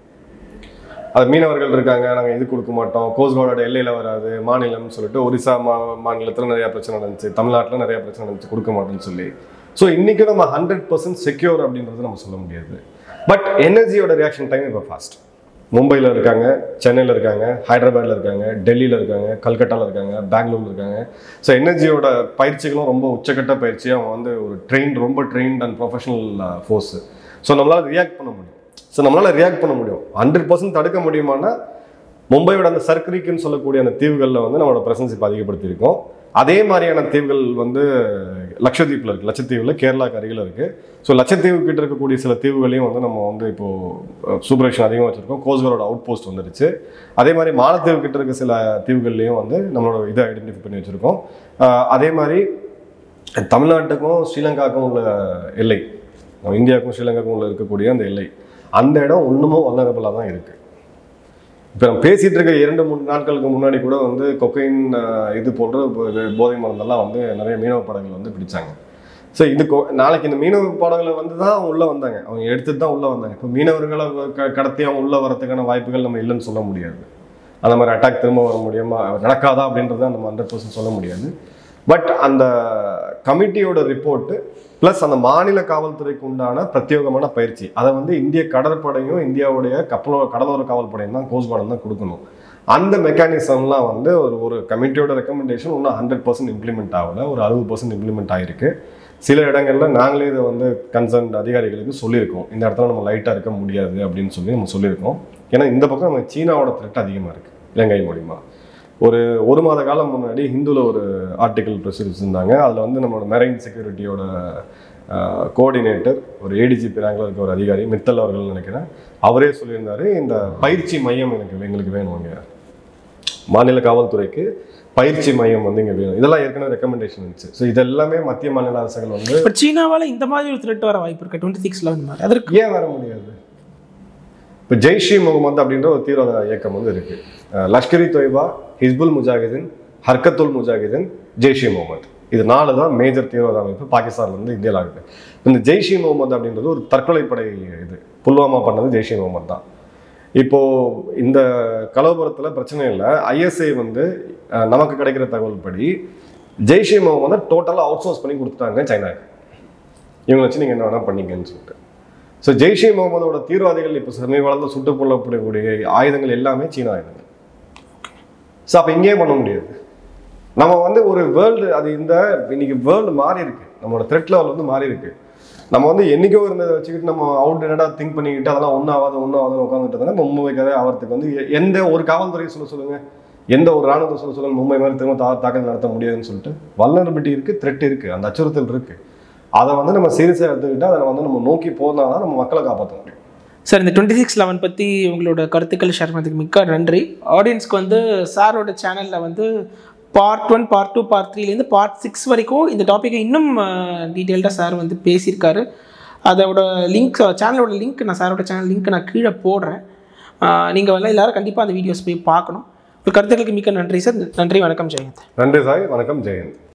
அது மீனவர்கள் இருக்காங்க நாங்கள் இது கொடுக்க மாட்டோம் கோஸ்ட்கார்டோட எல்லையில் வராது மாநிலம்னு சொல்லிட்டு ஒரிசா மா மாநிலத்தில் நிறைய பிரச்சனை நடந்துச்சு தமிழ்நாட்டில் நிறைய பிரச்சனை நடந்துச்சு கொடுக்க மாட்டோம்னு சொல்லி ஸோ இன்றைக்கி நம்ம ஹண்ட்ரட் பர்சன்ட் செக்யூர் அப்படின்றது நம்ம சொல்ல முடியாது பட் எனர்ஜியோட ரியாக்ஷன் டைம் இப்போ ஃபாஸ்ட் மும்பையில் இருக்காங்க சென்னையில் இருக்காங்க ஹைதராபாத்தில் இருக்காங்க டெல்லியில் இருக்காங்க கல்கட்டாவில் இருக்காங்க பெங்களூர்ல இருக்காங்க ஸோ எனர்ஜியோட பயிற்சிகளும் ரொம்ப உச்சக்கட்ட பயிற்சி அவங்க வந்து ஒரு ட்ரெயின் ரொம்ப trained and professional force so நம்மளால் ரியாக்ட் பண்ண முடியும் ஸோ நம்மளால் ரியாக்ட் பண்ண முடியும் ஹண்ட்ரட் பர்சன்ட் தடுக்க முடியுமானா மும்பையோட அந்த சர்க்கரிக்குன்னு சொல்லக்கூடிய அந்த தீவுகளில் வந்து நம்மளோட பிரசன்ஸ் இப்போ அதிகப்படுத்தியிருக்கோம் அதே மாதிரியான தீவுகள் வந்து லட்சத்தீவில் இருக்குது லட்சத்தீவில் கேரளாக்கு அருகில் இருக்குது ஸோ லட்சத்தீவு கிட்ட இருக்கக்கூடிய சில தீவுகளையும் வந்து நம்ம வந்து இப்போது சூப்பரேஷன் அதிகமாக வச்சுருக்கோம் கோஸ்கரோட அவுட் போஸ்ட் வந்துருச்சு அதே மாதிரி மாலத்தீவு கிட்ட இருக்க சில தீவுகள்லையும் வந்து நம்மளோட இதை ஐடென்டிஃபை பண்ணி வச்சுருக்கோம் அதே மாதிரி தமிழ்நாட்டுக்கும் ஸ்ரீலங்காவுக்கும் உள்ள எல்லை நம்ம இந்தியாவுக்கும் ஸ்ரீலங்காவுக்கும் உள்ள இருக்கக்கூடிய அந்த எல்லை அந்த இடம் இன்னமும் வல்லரபுளாக தான் இருக்குது இப்போ நம்ம பேசிகிட்டு இருக்க இரண்டு மூணு நாட்களுக்கு முன்னாடி கூட வந்து கொக்கைன் இது போன்ற போ- இது போதை மருந்தெல்லாம் வந்து நிறைய மீனவ படகுகள் வந்து பிடிச்சாங்க ஸோ இது கொ- நாளைக்கு இந்த மீனவ படகுல வந்து தான் அவங்க உள்ளே வந்தாங்க அவங்க எடுத்துட்டு தான் உள்ளே வந்தாங்க இப்போ மீனவர்களை க- கடத்தி அவங்க உள்ளே வரதுக்கான வாய்ப்புகள் நம்ம இல்லைன்னு சொல்ல முடியாது அந்த மாதிரி அட்டாக் திரும்ப வர முடியுமா நடக்காதா அப்படின்றத நம்ம ஹண்ட்ரட் பர்சன்ட் சொல்ல முடியாது பட் அந்த கமிட்டியோட ரிப்போர்ட்டு ப்ளஸ் அந்த மாநில காவல்துறைக்கு உண்டான பிரத்யேகமான பயிற்சி அதை வந்து இந்திய கடற்படையும் இந்தியாவுடைய கப்பலோ கடலோர காவல்படையும் தான் கோஸ்ட் கார்டன் தான் கொடுக்கணும் அந்த மெக்கானிசம்லாம் வந்து ஒரு ஒரு கமிட்டியோட ரெக்கமெண்டேஷன் இன்னும் ஹண்ட்ரட் பர்சன்ட் இம்ப்ளிமெண்ட் ஆகல ஒரு அறுபது பர்சன்ட் இம்ப்ளிமெண்ட் ஆகிருக்கு சில இடங்கள்ல நாங்களே இதை வந்து கன்சர்ன் அதிகாரிகளுக்கு சொல்லியிருக்கோம் இந்த இடத்துல நம்ம லைட்டாக இருக்க முடியாது அப்படின்னு சொல்லி நம்ம சொல்லியிருக்கோம் ஏன்னா இந்த பக்கம் நம்ம சீனாவோட த்ரெட் அதிகமாக இருக்குது இலங்கை மூலிமா ஒரு ஒரு மாத காலம் முன்னாடி ஹிந்துவில் ஒரு ஆர்டிக்கல் பிரசுரிச்சிருந்தாங்க அதில் வந்து நம்மளோட மெரைன் செக்யூரிட்டியோட கோஆர்டினேட்டர் ஒரு ஏடிஜிபி ரேங்கில் இருக்க ஒரு அதிகாரி மித்தல் அவர்கள் நினைக்கிறேன் அவரே சொல்லியிருந்தாரு இந்த பயிற்சி மையம் எனக்கு எங்களுக்கு வேணுங்க மாநில காவல்துறைக்கு பயிற்சி மையம் வந்து இங்கே வேணும் இதெல்லாம் ஏற்கனவே ரெக்கமெண்டேஷன் இருந்துச்சு ஸோ இதெல்லாமே மத்திய மாநில அரசுகள் வந்து
பட் சீனாவால் இந்த மாதிரி ஒரு த்ரெட் வர வாய்ப்பு இருக்கு டுவெண்ட்டி சிக்ஸ் லெவன் மாதிரி அதற்கு
ஏன் வர முடியாது இப்போ ஜெய்ஷி முகமது அப்படின்ற ஒரு தீவிரவாத இயக்கம் வந்து இருக்கு அஹ் லஷ்கர் இ தொய்பா ஹிஸ்புல் முஜாஹிதின் ஹர்கத்துல் முஜாஹிதின் ஜெய்ஷி முகமது இது நாலு தான் மேஜர் தீவிரவாத அமைப்பு பாகிஸ்தான்ல இருந்து இந்தியாவில் இருக்கு இந்த ஜெய்ஷி முகமது அப்படின்றது ஒரு தற்கொலைப்படை இது புல்வாமா பண்ணது ஜெய்ஷி முகமது தான் இப்போ இந்த கலவரத்தில் பிரச்சனை இல்லை ஐஎஸ்ஐ வந்து அஹ், நமக்கு கிடைக்கிற தகவல் படி ஜெய்ஷி முகமதை டோட்டலாக அவுட் சோர்ஸ் பண்ணி கொடுத்துட்டாங்க சைனாக்கு இவங்க வச்சு நீங்கள் என்ன வேணால் பண்ணீங்கன்னு சொல்லிட்டு ஸோ ஜெய்ஷே முகமதோட தீவிரவாதிகள் இப்போ சமீப காலத்தில் சுட்டுக் கொல்லப்படக்கூடிய ஆயுதங்கள் எல்லாமே சீன ஆயுதங்கள் ஸோ அப்போ இங்கேயே பண்ண முடியாது நம்ம வந்து ஒரு வேர்ல்டு அது இந்த இன்னைக்கு வேர்ல்டு மாறி இருக்கு நம்மளோட த்ரெட் லெவல் வந்து மாறி இருக்கு நம்ம வந்து என்னைக்கோ இருந்ததை வச்சுக்கிட்டு நம்ம அவுட் என்னடா திங்க் பண்ணிக்கிட்டு அதெல்லாம் ஒன்றும் ஆகாது ஒன்றும் ஆகாதுன்னு உட்காந்துட்டு நம்ம மும்பைக்காவே ஆகிறதுக்கு வந்து எ- எந்த ஒரு காவல்துறையை சொல்ல சொல்லுங்க எந்த ஒரு ராணுவத்தை சொல்ல சொல்லுங்க மும்பை மாதிரி திரும்ப தா தாக்கல் நடத்த முடியாதுன்னு சொல்லிட்டு வல்லரபிலிட்டி இருக்கு த்ரெட் இருக்கு அந்த அச்சுறுத்தல் இருக்கு அதை வந்து நம்ம சீரியஸாக எடுத்துக்கிட்டு அதை வந்து நம்ம நோக்கி போனால் தான் நம்ம மக்களை காப்பாற்ற முடியும்
சார் இந்த டுவெண்ட்டி சிக்ஸ் லெவன் பற்றி உங்களோட கருத்துக்கள் ஷேர் பண்ணதுக்கு மிக்க நன்றி ஆடியன்ஸ்க்கு வந்து சாரோட சேனலில் வந்து part one part two part த்ரீலேருந்து பார்ட் சிக்ஸ் வரைக்கும் இந்த டாப்பிக்கை இன்னும் டீட்டெயில்டாக சார் வந்து பேசியிருக்காரு அதோட லிங்க் சேனலோட லிங்க் நான் சாரோட சேனல் லிங்க் நான் கீழே போடுறேன் நீங்கள் வந்து எல்லாரும் கண்டிப்பாக அந்த வீடியோஸ் போய் பார்க்கணும் ஒரு கருத்துக்களுக்கு மிக்க நன்றி சார் நன்றி வணக்கம் ஜெயந்த்
நன்றி சாய் வணக்கம் ஜெயந்த்